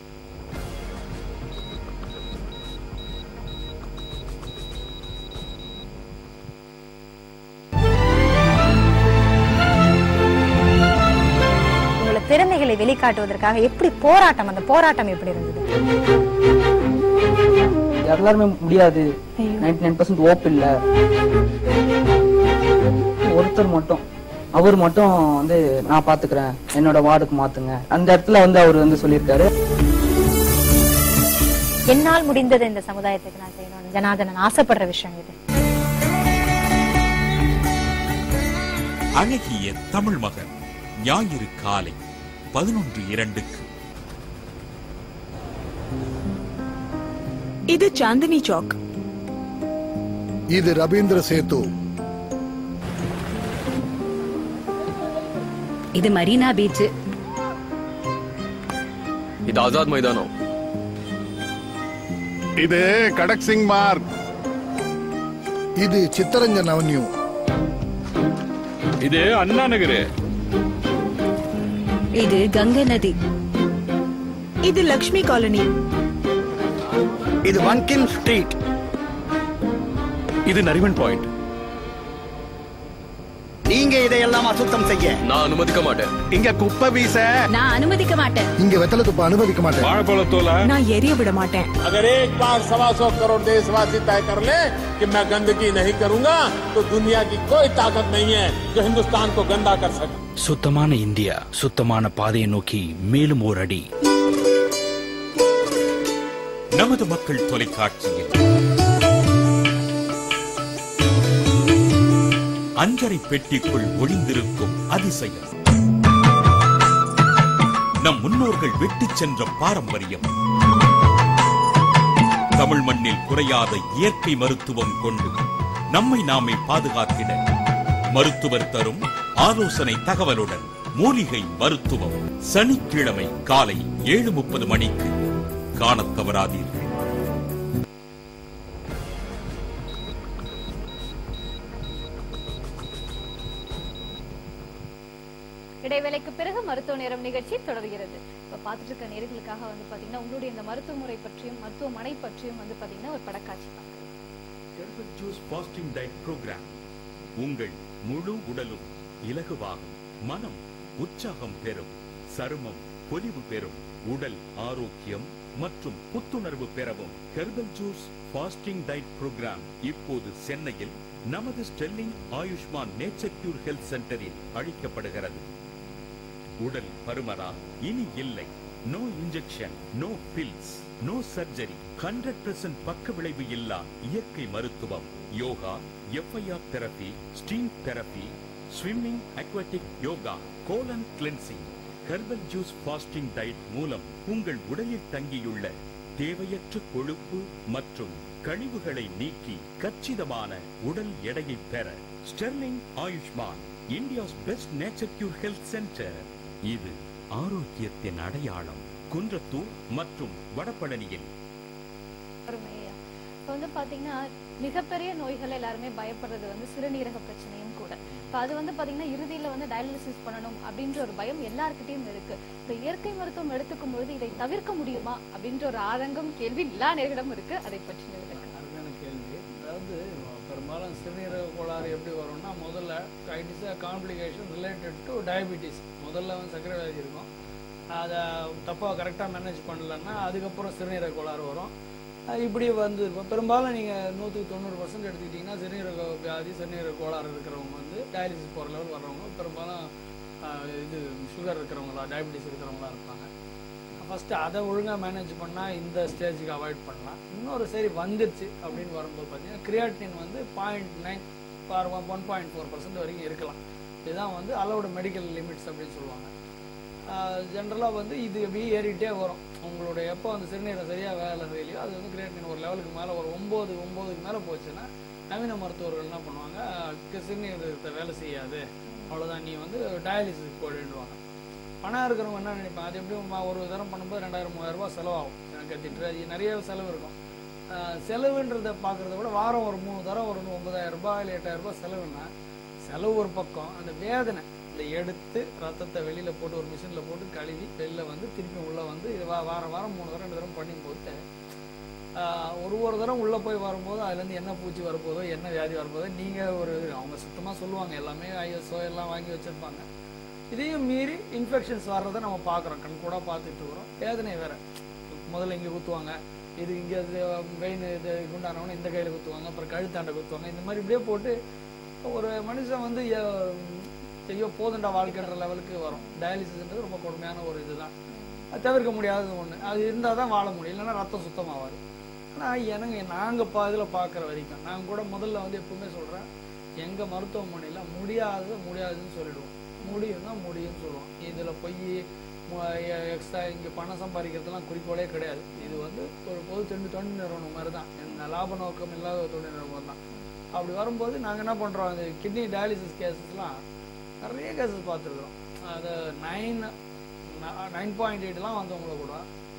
உங்களோட திறமைகளை வெளிக்காட்டுவதற்காக எப்படி போராட்டம் அந்த போராட்டம் எப்படி இருந்தது எல்லாருமே முடியாது நைன்டி நைன் பர்சன்ட் ஓப் இல்ல ஒருத்தர் மட்டும் அவர் மட்டும் வந்து நான் பாத்துக்கிறேன் என்னோட வார்டுக்கு மாத்துங்க அந்த இடத்துல வந்து அவர் வந்து சொல்லியிருக்காரு என்னால் முடிந்தது இந்த சமுதாயத்துக்கு நான் செய்யணும் ஜனார்தனன் ஆசைப்படுற விஷயம் இது அழகிய தமிழ் மகன் ஞாயிறு காலை பதினொன்று இரண்டுக்கு இது சாந்தினி சௌக் இது ரவீந்திர சேது இது மரீனா பீச் இது ஆசாத் மைதானம் இது கடக் சிங் மார்க் இது சித்தரஞ்சன் அவென்யூ இது அண்ணா நகர் இது கங்கை நதி இது லக்ஷ்மி காலனி இது வன்கின் ஸ்ட்ரீட் இது நரிமன் பாயிண்ட் நீங்க இதையெல்லாம் அசுத்தம் செய்ய நான் அனுமதிக்க மாட்டேன் இங்க குப்பை வீச நான் அனுமதிக்க மாட்டேன் இங்க வெத்தலை துப்ப அனுமதிக்க மாட்டேன் வாழைப்பழத்தோல நான் எரிய விட மாட்டேன் अगर एक बार सवा सौ करोड़ देशवासी तय कर ले कि मैं गंदगी नहीं करूंगा तो दुनिया की कोई ताकत नहीं है जो हिंदुस्तान को गंदा कर सके சுத்தமான இந்தியா சுத்தமான பாதையை நோக்கி மேலும் ஒரு அடி நமது மக்கள் தொலைக்காட்சியில் அஞ்சரை பெட்டிக்குள் ஒளிந்திருக்கும் அதிசயம் நம் முன்னோர்கள் வெட்டிச் சென்ற பாரம்பரியம் தமிழ் மண்ணில் குறையாத இயற்கை மருத்துவம் கொண்டு நம்மை நாமே பாதுகாத்திட மருத்துவர் தரும் ஆலோசனை தகவலுடன் மூலிகை மருத்துவம் சனிக்கிழமை காலை ஏழு முப்பது மணிக்கு காணத் தவறாதீர்கள் இடைவேளைக்கு பிறகு மருத்துவ நேரம் நிகழ்ச்சி தொடர்கிறது இப்ப பார்த்துட்டு இருக்க நேர்களுக்காக வந்து பாத்தீங்கன்னா உங்களுடைய இந்த மருத்துவ முறை பற்றியும் மருத்துவமனை பற்றியும் வந்து பாத்தீங்கன்னா ஒரு படக்காட்சி பார்க்கலாம் herbal juice fasting diet programme உங்கள் முழு உடலும் இலகுவாகும் மனம் உற்சாகம் பெறும் சருமம் பொலிவு பெறும் உடல் ஆரோக்கியம் மற்றும் புத்துணர்வு பெறவும் herbal juice fasting diet programme இப்போது சென்னையில் நமது Sterling Ayushman nature cure health சென்டரில் அளிக்கப்படுகிறது உடல் பருமரா இனி இல்லை no injection no pills no surgery hundred percent பக்க விளைவு இல்லா இயற்கை மருத்துவம் yoga FIR therapy steam therapy swimming aquatic yoga colon cleansing herbal juice fasting diet மூலம் உங்கள் உடலில் தங்கியுள்ள தேவையற்ற கொழுப்பு மற்றும் கழிவுகளை நீக்கி கச்சிதமான உடல் எடையை பெற Sterling Ayushman India's best nature cure health centre இது ஆரோக்கியத்தின் அடையாளம் குன்றத்தூர் மற்றும் வடபழனியில் அருமையா இப்ப வந்து பாத்தீங்கன்னா மிகப்பெரிய நோய்கள் எல்லாருமே பயப்படுறது வந்து சிறுநீரக பிரச்சனையும் கூட இப்ப அது வந்து பாத்தீங்கன்னா இறுதியில வந்து டயாலிசிஸ் பண்ணணும் அப்படின்ற ஒரு பயம் எல்லார்கிட்டயும் இருக்கு இப்ப இயற்கை மருத்துவம் எடுத்துக்கும் பொழுது இதை தவிர்க்க முடியுமா அப்படின்ற ஒரு ஆதங்கம் கேள்வி எல்லா நேர்களிடம் இருக்கு அதை பற்றி நிறுவனம் அருமையான கேள்வி அதாவது பெரும்பாலும் சிறுநீரக கோளாறு எப்படி வரும்னா முதல்ல it is complication related to diabetes முதல்ல வந்து சர்க்கரை வியாதி இருக்கும் அதை தப்பாக கரெக்டாக மேனேஜ் பண்ணலன்னா அதுக்கப்புறம் சிறுநீரக கோளாறு வரும் அஹ் இப்படி வந்து இப்போ பெரும்பாலும் நீங்கள் நூற்றுக்கு தொண்ணூறு பர்சன்ட் எடுத்துக்கிட்டிங்கன்னா சிறுநீரக வியாதி சிறுநீரக கோளாறு இருக்கிறவங்க வந்து டயாலிசிஸ் போகிற லெவல் வர்றவங்க பெரும்பாலும் அஹ் இது சுகர் இருக்கிறவங்களா டயபிட்டிஸ் இருக்கிறவங்களா இருப்பாங்க ஃபர்ஸ்ட் அதை ஒழுங்கா மேனேஜ் பண்ணா இந்த ஸ்டேஜுக்கு அவாய்ட் பண்ணலாம் இன்னொரு சரி வந்துருச்சு அப்படின்னு வரும்போது பார்த்தீங்கன்னா கிரியாட்டின் வந்து point nine one point four percent வரைக்கும் இருக்கலாம் இதுதான் வந்து அலௌடு மெடிக்கல் லிமிட்ஸ் அப்படின்னு சொல்லுவாங்க ஜென்ரலாக வந்து இது அப்படியே ஏறிட்டே வரும் உங்களுடைய எப்போ அந்த சிறுநீரை சரியாக வேலை செய்யலையோ அது வந்து கிரியேட்டின் ஒரு லெவலுக்கு மேலே ஒரு ஒம்பது ஒம்போதுக்கு மேலே போச்சுன்னா நவீன மருத்துவர்கள் என்ன பண்ணுவாங்க க- சிறுநீரகத்தை வேலை செய்யாது அவ்வளோதான் நீ வந்து டயாலிசிஸ் போடுவாங்க பணம் இருக்கிறவங்க என்ன நினைப்பாங்க அது எப்படி ம- ஒரு தரம் பண்ணும்போது ரெண்டாயிரம் மூவாயிரம் ரூபாய் செலவாகும் எனக்கு கட்டிட்டு அது நிறைய செலவு இருக்கும் ஆஹ் செலவுன்றதை பார்க்கறத விட வாரம் ஒரு மூணு தரம் ஒரு ஒன்பதாயிரம் ரூபாய் இல்லை எட்டாயிரம் ரூபாய் செலவுன்னா செலவு ஒரு பக்கம் அந்த வேதனை இதை எடுத்து ரத்தத்தை வெளியில போட்டு ஒரு மிஷினில் போட்டு கழுவி வெளில வந்து திருப்பி உள்ள வந்து இது வா- வாரம் வாரம் மூணு தரம் ரெண்டு தரம் பண்ணி போட்டு ஆஹ் ஒரு ஒரு தரம் உள்ள போய் வரும்போது அதுல இருந்து என்ன பூச்சி வரப்போதோ என்ன வியாதி வரப்போதோ நீங்க ஒரு அவங்க சுத்தமா சொல்லுவாங்க எல்லாமே ஐஎஸ்ஓ எல்லாம் வாங்கி வச்சிருப்பாங்க இதையும் மீறி இன்ஃபெக்ஷன்ஸ் வர்றதை நம்ம பார்க்குறோம் கண் கூட பார்த்துட்டு வரோம் வேதனை வேற முதல்ல இங்கே குத்துவாங்க இது இங்கே வெயின் இது குண்டானவன இந்த கையில் குத்துவாங்க அப்புறம் கழுத்தாண்டை குத்துவாங்க இந்த மாதிரி இப்படியே போட்டு ஒரு மனுஷன் வந்து எ- ஐயோ போதுண்டா வாழ்க்கைன்ற லெவலுக்கு வரும் டயாலிசிஸ்ன்றது ரொம்ப கொடுமையான ஒரு இதுதான் அது தவிர்க்க முடியாதது ஒண்ணு அது இருந்தால் தான் வாழ முடியும் இல்லைன்னா ரத்தம் சுத்தமாகாது ஆனால் எனக்கு நாங்கள் பா இதில் பார்க்குற வரைக்கும் நான் கூட முதல்ல வந்து எப்பவுமே சொல்கிறேன் எங்கள் மருத்துவமனையில் முடியாதது முடியாதுன்னு சொல்லிடுவோம் முடியும்னா முடியும்னு சொல்லுவோம் இதில் போய் எக்ஸ்ட்ரா இங்கே பணம் சம்பாதிக்கிறதுலாம் குறிக்கோளே கிடையாது இது வந்து ஒரு பொது தொண்டு தொண்டு நிறுவனம் மாதிரி தான் இந்த லாப நோக்கம் இல்லாத ஒரு தொண்டு நிறுவனம் தான் அப்படி வரும்போது நாங்கள் என்ன பண்ணுறோம் அந்த கிட்னி டயாலிசிஸ் கேசஸ்லாம் நிறைய கேசஸ் பார்த்துருக்குறோம் அது நைன் நைன் பாயிண்ட் எயிட்லாம் வந்தவங்கள கூட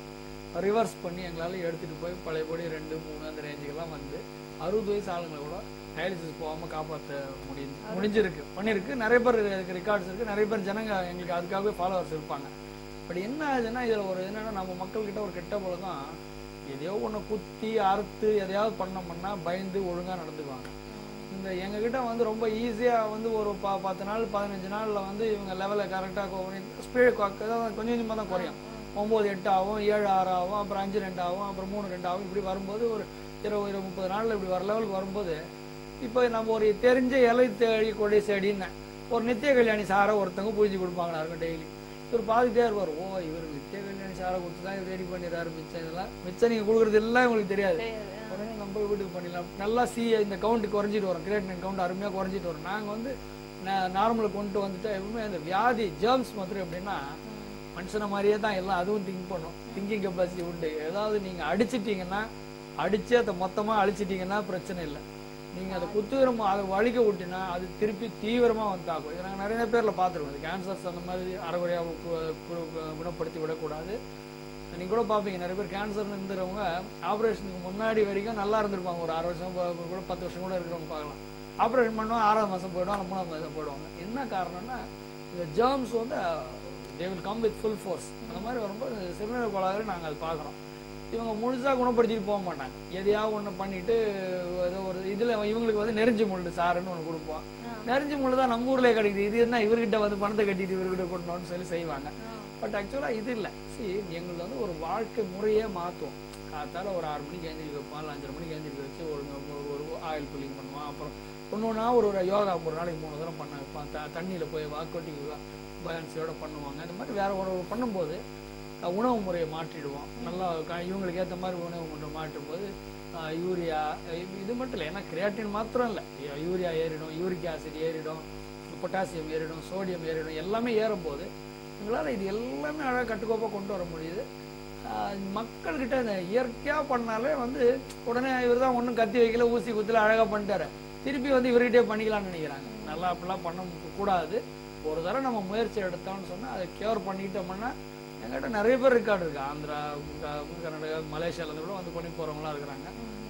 ரிவர்ஸ் பண்ணி எங்களால் எடுத்துகிட்டு போய் பழையபடி ரெண்டு மூணு அந்த ரேஞ்சுக்கெல்லாம் வந்து அறுபது வயசு ஆளுங்களை கூட டயாலிசிஸ் போகாமல் காப்பாற்ற முடியும் முடிஞ்சிருக்கு பண்ணியிருக்கு நிறைய பேர் இதுக்கு ரெக்கார்ட்ஸ் இருக்குது நிறைய பேர் ஜனங்க எங்களுக்கு அதுக்காகவே ஃபாலோவர்ஸ் இருப்பாங்க பட் என்ன ஆகுதுன்னா இதில் ஒரு என்னன்னா நம்ம மக்கள்கிட்ட ஒரு கெட்ட பழக்கம் எதையோ ஒன்று குத்தி அறுத்து எதையாவது பண்ணோம்னா பயந்து ஒழுங்காக நடந்துக்குவாங்க இந்த எங்ககிட்ட வந்து ரொம்ப ஈஸியாக வந்து ஒரு ப பத்து நாள் பதினஞ்சு நாளில் வந்து இவங்க லெவலை கரெக்டாக ஸ்பீடு கொஞ்சம் கொஞ்சமாக தான் குறையும் ஒம்பது எட்டு ஆகும் ஏழு ஆறு ஆகும் அப்புறம் அஞ்சு ரெண்டு ஆகும் அப்புறம் மூணு ரெண்டு ஆகும் இப்படி வரும்போது ஒரு இருபது இருபது முப்பது நாளில் இப்படி வர லெவலுக்கு வரும்போது இப்போ நம்ம ஒரு தெரிஞ்ச இலை தேடி கொடி செடின்னு ஒரு நித்திய கல்யாணி சாரை ஒருத்தவங்க பூஜை கொடுப்பாங்களா இருக்கும் டெய்லி இவர் பார்த்துட்டே இருப்பார் ஓ இவர் நித்திய கல்யாணி சாரை கொடுத்து தான் இவர் ரெடி பண்ணிடுறாரு மிச்சம் இதெல்லாம் மிச்சம் நீங்கள் கொடுக்குறது எல்லாம் உங்களுக்கு தெரியாது உடனே நம்ம வீட்டுக்கு பண்ணிடலாம் நல்லா சி இந்த கவுண்ட் குறைஞ்சிட்டு வரும் கிரியேட்டின் கவுண்ட் அருமையாக குறைஞ்சிட்டு வரும் நாங்கள் வந்து நார்மலுக்கு கொண்டு வந்துட்டு எப்பவுமே அந்த வியாதி ஜேர்ம்ஸ் மாத்திரம் எப்படின்னா மனுஷனை மாதிரியே தான் எல்லாம் அதுவும் திங்க் பண்ணும் திங்கிங் கெப்பாசிட்டி உண்டு ஏதாவது நீங்கள் அடிச்சிட்டீங்கன்னா அடிச்சு அதை மொத்தமாக அழிச்சிட்டீங்கன்னா பிரச்சனை இல்லை நீங்கள் அதை குத்துவிரமா அதை வலிக்க விட்டினா அது திருப்பி தீவிரமாக வந்து தாக்கும் இதை நாங்கள் நிறைய பேரில் பார்த்துருக்கோம் இது கேன்சர்ஸ் அந்த மாதிரி அறகுறையாக குணப்படுத்தி விடக்கூடாது நீங்கள் கூட பார்ப்பீங்க நிறைய பேர் கேன்சர் இருந்துறவங்க ஆப்ரேஷனுக்கு முன்னாடி வரைக்கும் நல்லா இருந்திருப்பாங்க ஒரு ஆறு வருஷம் ப- கூட பத்து வருஷம் கூட இருக்கிறவங்க பார்க்கலாம் ஆப்ரேஷன் பண்ணுவோம் ஆறாவது மாதம் போயிடுவாங்க மூணாவது மாதம் போயிடுவாங்க என்ன காரணம்னா இந்த ஜேர்ம்ஸ் வந்து they will come with full force அந்த மாதிரி வரும்போது சிறுநீரக கோளாறு நாங்கள் அது பார்க்குறோம் இவங்க முழுசாக குணப்படுத்திட்டு போக மாட்டாங்க எதையாவது ஒன்று பண்ணிட்டு ஏதோ ஒரு இதில் இவங்களுக்கு வந்து நெறிஞ்சு முள்ளு சாருன்னு ஒன்று கொடுப்போம் நெறிஞ்சு முள்ளு தான் நம்ம ஊர்லேயே கிடைக்குது இது என்ன இவர்கிட்ட வந்து பணத்தை கட்டிட்டு இவர்கிட்ட கொண்டோம்னு சொல்லி செய்வாங்க பட் ஆக்சுவலாக இது இல்லை சி எங்களுக்கு வந்து ஒரு வாழ்க்கை முறையே மாற்றுவோம் காத்தால ஒரு ஆறு மணிக்கு எழுந்திரிக்க வைப்போம் இல்லை அஞ்சரை மணிக்கு எழுந்திரிக்க வச்சு ஒரு ஒரு- ஒரு ஆயில் புல்லிங் பண்ணுவான் அப்புறம் ஒன்று ஒன்றா ஒரு ஒரு யோகா ஒரு நாளைக்கு மூணு தடவை பண்ண வைப்பான் த தண்ணியில் போய் வாக்கோட்டி பயான்சியோட பண்ணுவாங்க இந்த மாதிரி வேற ஒரு ஒரு பண்ணும்போது அஹ், உணவு முறையை மாற்றிடுவோம் நல்லா க- இவங்களுக்கு ஏற்ற மாதிரி உணவு முறை மாற்றும் போது அஹ், யூரியா இது- இது மட்டும் இல்லை ஏன்னா கிரியாட்டின் மாத்திரம் இல்லை யூரியா ஏறிடும் யூரிக் ஆசிட் ஏறிடும் பொட்டாசியம் ஏறிடும் சோடியம் ஏறிடும் எல்லாமே ஏறும்போது எங்களால் இது எல்லாமே அழகாக கட்டுக்கோப்பாக கொண்டு வர முடியுது ஆஹ் மக்கள்கிட்ட இந்த இயற்கையாக பண்ணாலே வந்து உடனே இவர் தான் ஒன்றும் கத்தி வைக்கல ஊசி குத்துல அழகாக பண்ணிட்டாரு திருப்பி வந்து இவர்கிட்டே பண்ணிக்கலாம்னு நினைக்கிறாங்க நல்லா அப்படிலாம் பண்ண கூடாது ஒரு தடவை நம்ம முயற்சி எடுத்தோம்னு சொன்னால் அதை கியூர் பண்ணிக்கிட்டோம்னா எங்கிட்ட நிறைய பேர் ரெக்கார்டு இருக்கு ஆந்திரா க- கர்நாடகா மலேசியாவிலேருந்து கூட வந்து பண்ணி போகிறவங்களாம் இருக்கிறாங்க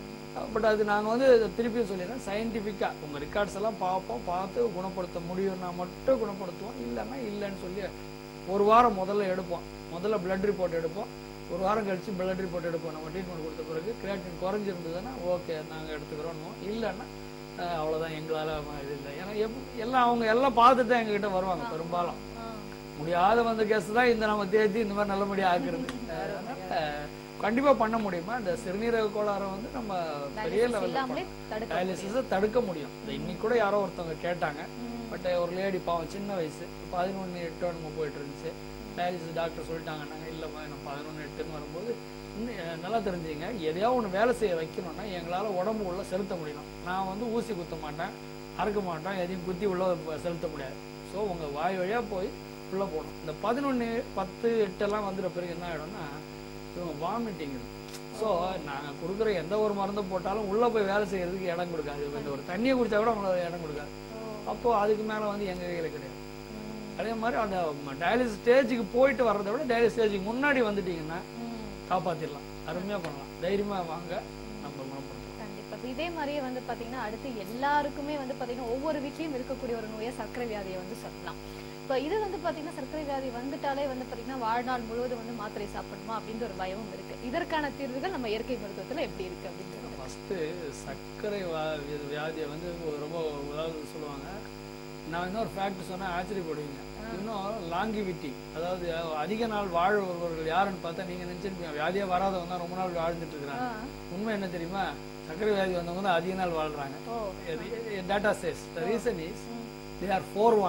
பட் அது நாங்கள் வந்து இதை திருப்பியும் சொல்லிடுறேன் சயின்டிஃபிக்காக உங்கள் ரெக்கார்ட்ஸ் எல்லாம் பார்ப்போம் பார்த்து குணப்படுத்த முடியும்னா மட்டும் குணப்படுத்துவோம் இல்லைன்னா இல்லைன்னு சொல்லி ஒரு வாரம் முதல்ல எடுப்போம் முதல்ல பிளட் ரிப்போர்ட் எடுப்போம் ஒரு வாரம் கழிச்சு பிளட் ரிப்போர்ட் எடுப்போம் நம்ம ட்ரீட்மெண்ட் கொடுத்த பிறகு கிரியாட்டின் குறைஞ்சிருந்ததுன்னா ஓகே நாங்கள் எடுத்துக்கிறோம் இல்லைன்னா அஹ், அவ்வளவுதான் எங்களால் இது இல்லை ஏன்னா எப்- எல்லாம் அவங்க எல்லாம் பார்த்துட்டு தான் எங்ககிட்ட வருவாங்க பெரும்பாலும் முடியாத வந்த கேஸ் தான் இந்த நம்ம தேத்தி இந்த மாதிரி நல்லபடியா ஆக்குறது அதனால கண்டிப்பா பண்ண முடியுமா இந்த சிறுநீரக கோளாறை வந்து நம்ம பெரிய Dialysis இல்லாமலே லெவலில் தடுக்க டயாலிசிஸை தடுக்க முடியும் இந்த இன்னைக்கு கூட யாரோ ஒருத்தவங்க கேட்டாங்க பட் ஒரு லேடி பாவம் சின்ன வயசு பதினொன்று எட்டு நம்ம போயிட்டு இருந்துச்சு டயாலிசிஸ் டாக்டர் சொல்லிட்டாங்க நாங்கள் இல்லைம்மா எனக்கு பதினொன்று எட்டுன்னு வரும்போது இன்னும் அஹ், நல்லா தெரிஞ்சுங்க எதையாவது ஒன்று வேலை செய்ய வைக்கணும்னா எங்களால் உடம்பு உள்ள செலுத்த முடியணும் நான் வந்து ஊசி குத்த மாட்டேன் அறுக்க மாட்டேன் எதையும் குத்தி உள்ள செலுத்த முடியாது ஸோ உங்கள் வாய் வழியாக போய் உள்ளே போகணும் இந்த பதினொன்று பத்து எட்டெல்லாம் வந்துட்ட பிறகு என்ன ஆகிடும்னா இவங்க வாமிட்டிங் ஸோ நாங்கள் கொடுக்குற எந்த ஒரு மருந்தை போட்டாலும் உள்ளே போய் வேலை செய்யறதுக்கு இடம் கொடுக்காது இந்த ஒரு தண்ணியை குடிச்சா கூட அவங்களுக்கு இடம் கொடுக்காது அப்போ அதுக்கு மேலே வந்து எங்கள் கையில் கிடையாது அதே மாதிரி அந்த டயாலிசிஸ் ஸ்டேஜுக்கு போயிட்டு வர்றதை விட டயாலிசிஸ் ஸ்டேஜுக்கு முன்னாடி வந்துட்டீங்கன்னா காப்பாத்திடலாம் அருமையாக பண்ணலாம் தைரியமாக வாங்க நம்ம குணப்படுத்தலாம் கண்டிப்பா இப்ப இதே மாதிரியே வந்து பாத்தீங்கன்னா அடுத்து எல்லாருக்குமே வந்து பாத்தீங்கன்னா ஒவ்வொரு வீட்லயும் இருக்கக்கூடிய ஒரு நோயை சர்க்கரை வியாதியை வந்து சொல்லலாம் இப்ப இது வந்து பாத்தீங்கன்னா சர்க்கரை வியாதி வந்துட்டாலே வந்து பாத்தீங்கன்னா வாழ்நாள் முழுவதும் வந்து மாத்திரை சாப்பிடணுமா அப்படின்ற ஒரு பயமும் இருக்கு இதற்கான தீர்வுகள் நம்ம இயற்கை மருத்துவத்துல எப்படி இருக்கு அப்படின்றது ஃபஸ்ட்டு சர்க்கரை வா- வியா- வியாதியை வந்து ஒரு ரொம்ப அதாவது சொல்லுவாங்க நான் இன்னொரு ஃபேக்ட் சொன்னால் ஆச்சரியப்படுவீங்க இன்னும் லாங்கிவிட்டி அதாவது அதிக நாள் வாழ்பவர்கள் யாருன்னு பார்த்தா நீங்கள் நினச்சிருப்பீங்க வியாதியே வராதவங்க தான் ரொம்ப நாள் வாழ்ந்துட்டு இருக்கிறாங்க உண்மை என்ன தெரியுமா சர்க்கரை வியாதி வந்தவங்க தான் அதிக நாள் வாழ்றாங்க data says the reason is they are forward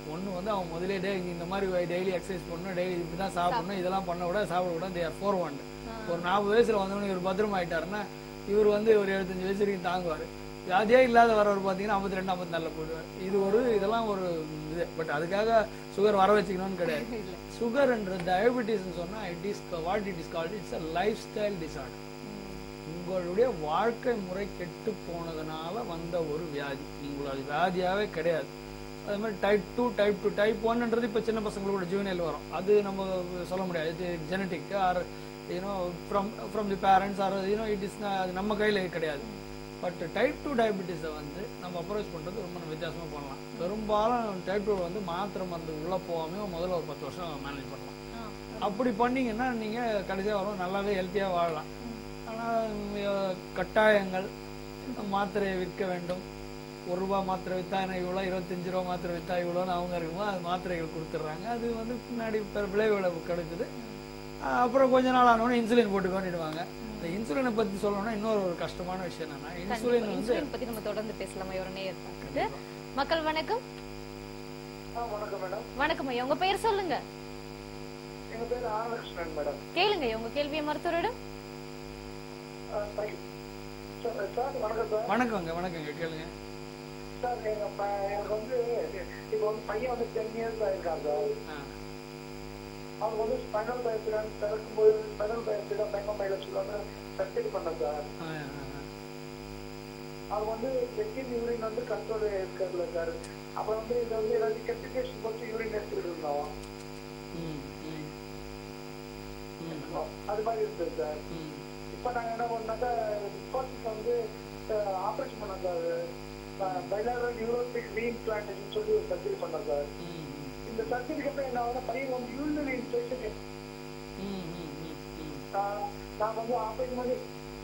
ஒன்று வந்து அவன் முதலே டே இந்த மாதிரி டெய்லி எக்ஸசைஸ் பண்ணணும் டெய்லி இப்படி தான் சாப்பிடணும் இதெல்லாம் பண்ண விட சாப்பிட விட தேர் ஃபோர் ஒன் ஒரு நாற்பது வயசுல வந்தவொடனே இவர் பத்திரமா ஆயிட்டாருன்னா இவர் வந்து ஒரு எழுபத்தஞ்சு வயசு வரைக்கும் தாங்குவார் அதே இல்லாத வரவர் பார்த்தீங்கன்னா ஐம்பத்தி ரெண்டு ஐம்பத்தி நாலில் போடுவார் இது ஒரு இதெல்லாம் ஒரு இது பட் அதுக்காக சுகர் வர வச்சுக்கணும்னு கிடையாது சுகர்ன்ற டயபிட்டிஸ்னு சொன்னா it is what it is called it's a lifestyle disorder உங்களுடைய வாழ்க்கை முறை கெட்டு போனதுனால வந்த ஒரு வியாதி உங்களுக்கு அது வியாதியாவே கிடையாது அதே மாதிரி type two type two type ஒன்ன்றது இப்போ சின்ன பசங்களோட ஜூனியல் வரும் அது நம்ம சொல்ல முடியாது இது genetic or you know from from the parents or you know it is அது நம்ம கையில் கிடையாது பட் டைப் டூ டயபிட்டிஸை வந்து நம்ம அப்ரோச் பண்ணுறது ரொம்ப வித்தியாசமாக பண்ணலாம் பெரும்பாலும் டைப் டூ வந்து மாத்திரை மருந்து உள்ளே போகாம முதல்ல ஒரு பத்து வருஷம் மேனேஜ் பண்ணலாம் அப்படி பண்ணீங்கன்னா நீங்கள் கடைசியாக வரும் நல்லாவே ஹெல்த்தியாக வாழலாம் ஆனால் கட்டாயங்கள் மாத்திரையை விற்க வேண்டும் ஒரு ரூபா மாத்திரை விற்றா என்ன இவ்வளோ இருபத்தஞ்சு ரூபா மாத்திரை விற்றா இவ்வளோன்னு அவங்க இருக்குமோ அது மாத்திரைகள் கொடுத்துட்றாங்க அது வந்து பின்னாடி பெ- விளைவுகளை கிடைக்குது அஹ் அப்புறம் கொஞ்ச நாள் ஆனவொடனே இன்சுலின் போட்டு கொண்டுடுவாங்க இந்த இன்சுலினை பற்றி சொல்லணும்னா இன்னொரு ஒரு கஷ்டமான விஷயம் என்னன்னா இன்சுலின் வந்து இன்சுலின் பத்தி நம்ம தொடர்ந்து பேசலாமா ஒரு நேயர் பார்க்குது மக்கள் வணக்கம் வணக்கம் மேடம் வணக்கம் ஐயா உங்க பெயர் சொல்லுங்க எங்க பேர் ஆனலட்சுமணன் மேடம் கேளுங்க ஐயா, உங்க கேள்வியை மருத்துவரிடம் சார் வணக்கம் சார் வணக்கங்க வணக்கங்க கேளுங்க சார் எங்க ப- எனக்கு வந்து இப்போ வந்து பையன் வந்து டென் இயர்ஸ் ஆயிருக்கான் சார் அவங்க வந்து ஸ்பைனல் பயத்தில் பிறக்கும்போது ஸ்பைனல் பயத்தில் பெங்க பையில சொல்லுவாங்க சர்ஜரி பண்ண சார் அது வந்து செகண்ட் யூரின் வந்து கண்ட்ரோல் இருக்கிறதுல சார் அப்புறம் வந்து இது வந்து ஏதாச்சும் கெப்டிகேஷன் போட்டு யூரின் எடுத்துக்கிட்டு இருந்தோம் அது மாதிரி இருந்தது சார் இப்போ நாங்கள் என்ன பண்ணாக்கா கோர்ட்டுக்கு வந்து ஆப்ரேஷன் பண்ணோம் சார் பைலாரல் யூரோபிக் ரீஇம்ப்ளான்டேஷன் சொல்லி ஒரு சர்ஜரி பண்ணோம் சார் இந்த சர்ஜரிக்கு அப்புறம் என்ன ஆகுதுன்னா பையன் வந்து யூரினரி இன்ஃபெக்ஷன் நான் வந்து ஆப்ரேஷன் பண்ணி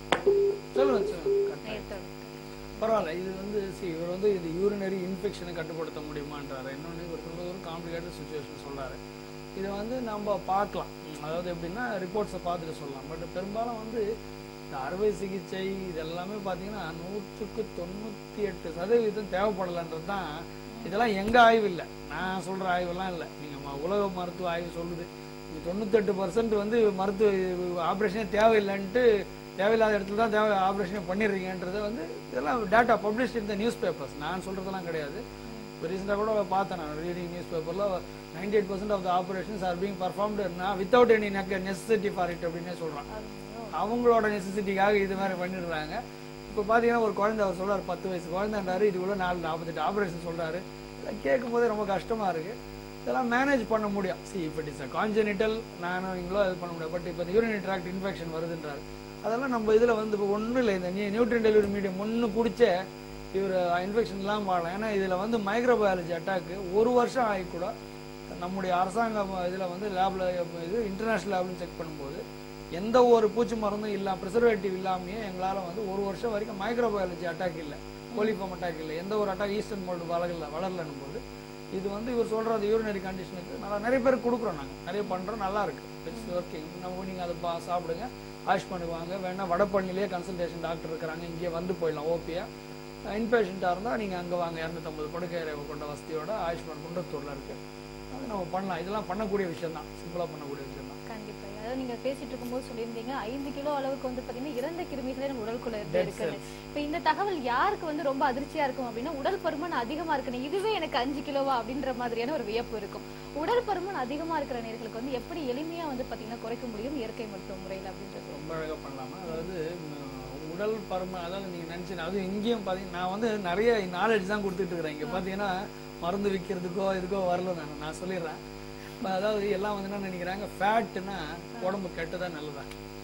சொல்லுங்க சொல்லுங்க பரவாயில்ல இது வந்து see இவர் வந்து இது யூரினரி இன்ஃபெக்ஷனை கட்டுப்படுத்த முடியுமான்றாரு இன்னொன்று இவர் சொல்றது ஒரு காம்ப்ளிகேட்டட் சுச்சுவேஷன் சொல்றாரு இதை வந்து நம்ம பார்க்கலாம் உம், அதாவது எப்படின்னா ரிப்போர்ட்ஸை பார்த்துட்டு சொல்லலாம் பட் பெரும்பாலும் வந்து இந்த அறுவை சிகிச்சை இதெல்லாமே பார்த்தீங்கன்னா நூற்றுக்கு தொண்ணூற்றி எட்டு சதவீதம் தேவைப்படலைன்றது தான் இதெல்லாம் எங்க ஆய்வு இல்லை நான் சொல்ற ஆய்வெல்லாம் இல்லை நீங்க ம- உலக மருத்துவ ஆய்வு சொல்லுது இது தொண்ணூத்தெட்டு பர்சன்ட் வந்து மருத்துவ ஆப்ரேஷனே தேவையில்லைன்ட்டு தேவையில்லாத இடத்துல தான் தேவை ஆப்ரேஷனே பண்ணிடுறீங்கன்றது வந்து இதெல்லாம் டேட்டா பப்ளிஷ் இந்த நியூஸ் பேப்பர்ஸ் நான் சொல்றதெல்லாம் கிடையாது இப்போ ரீசெண்டாக கூட பார்த்தேன் நான் ரீடிங் நியூஸ் பேப்பரில் ninety eight percent of the operations are being performed without any necessity for it அப்படின்னே சொல்கிறான் அவங்களோட நெசசிட்டிக்காக இது மாதிரி பண்ணிடுறாங்க இப்போ பார்த்தீங்கன்னா ஒரு குழந்தை அவர் சொல்றாரு பத்து வயசு குழந்தைன்றாரு இதுக்குள்ள நாலு நாற்பத்தெட்டு ஆப்ரேஷன் சொல்றாரு இதெல்லாம் கேட்கும் போதே ரொம்ப கஷ்டமா இருக்கு இதெல்லாம் மேனேஜ் பண்ண முடியும் சி இப்போ இட்ஸ் கான்ஜெனிட்டல் நானும் இங்களோ இது பண்ண முடியும் பட் இப்போ யூரினரி ட்ராக்ட் இன்ஃபெக்ஷன் வருதுன்றாரு அதெல்லாம் நம்ம இதுல வந்து இப்போ ஒன்றும் இல்லை இந்த நியூட்ரியன் டெலிவரி மீடியம் ஒன்று குடிச்ச இவர் இன்ஃபெக்ஷன் இல்லாமல் வாழலாம் ஏன்னா இதுல வந்து மைக்ரோபயாலஜி அட்டாக்கு ஒரு வருஷம் ஆகி கூட நம்முடைய அரசாங்க இதுல வந்து லேப்ல இது இன்டர்நேஷனல் லேப்ல செக் பண்ணும்போது எந்த ஒரு பூச்சி மருந்தும் இல்லாம ப்ரிசர்வேட்டிவ் இல்லாமயே எங்களால வந்து ஒரு வருஷம் வரைக்கும் மைக்ரோபயாலஜி அட்டாக் இல்லை கோலிஃபார்ம் அட்டாக் இல்லை எந்த ஒரு அட்டாக் ஈஸ்டர்ன் மோல்டு வளரல வளரலன்னும் போது இது வந்து இவர் சொல்ற அந்த யூரினரி கண்டிஷனுக்கு நல்லா நிறைய பேர் கொடுக்குறோம் நாங்க நிறைய பண்றோம் நல்லா இருக்கு இட்ஸ் ஒர்க்கிங் நம்ம நீங்க அதை பா- சாப்பிடுங்க வாஷ் பண்ணுவாங்க வேணா வடபழனிலேயே கன்சல்டேஷன் டாக்டர் இருக்கிறாங்க இங்கே வந்து போயிடலாம் ஓபியா இன்பேஷண்ட்டாக இருந்தால் நீங்கள் அங்கே வாங்க இரநூத்தம்பது படுக்கை அறை கொண்ட வசதியோட ஆயுஷ்மான் குன்றத்தூரில் இருக்கு அது நம்ம பண்ணலாம் இதெல்லாம் பண்ணக்கூடிய விஷயம் தான் சிம்பிளாக பண்ணக்கூடிய விஷயம் தான் கண்டிப்பா அதாவது நீங்க பேசிட்டு இருக்கும்போது சொல்லியிருந்தீங்க ஐந்து கிலோ அளவுக்கு வந்து பாத்தீங்கன்னா இறந்த கிருமிகளே நம்ம உடலுக்குள்ள இருந்து Dead இருக்குது cells. இப்ப இந்த தகவல் யாருக்கு வந்து ரொம்ப அதிர்ச்சியா இருக்கும் அப்படின்னா உடல் பருமன் அதிகமா இருக்கணும் இதுவே எனக்கு அஞ்சு கிலோவா அப்படின்ற மாதிரியான ஒரு வியப்பு இருக்கும் உடல் பருமன் அதிகமா இருக்கிற நேர்களுக்கு வந்து எப்படி எளிமையா வந்து பாத்தீங்கன்னா குறைக்க முடியும் இயற்கை மருத்துவ முறையில் அப்படின்றது ரொம்ப அழகாக பண்ணலாமா அதாவது ம், உடல் பருமன் அதாவது நீங்கள் நினச்சி அது இங்கேயும் பார்த்தீங்கன்னா நான் வந்து நிறைய நாலேஜ் தான் கொடுத்துட்டு இருக்கிறேன் இங்கே பார்த்தீங்கன்னா மருந்து விற்கிறதுக்கோ இதுக்கோ வரல நான் நான் சொல்லிடுறேன் இப்ப அதாவது எல்லாம் வந்து என்ன நினைக்கிறாங்க ஃபேட்டுனா உடம்பு கெட்டதா நல்லதா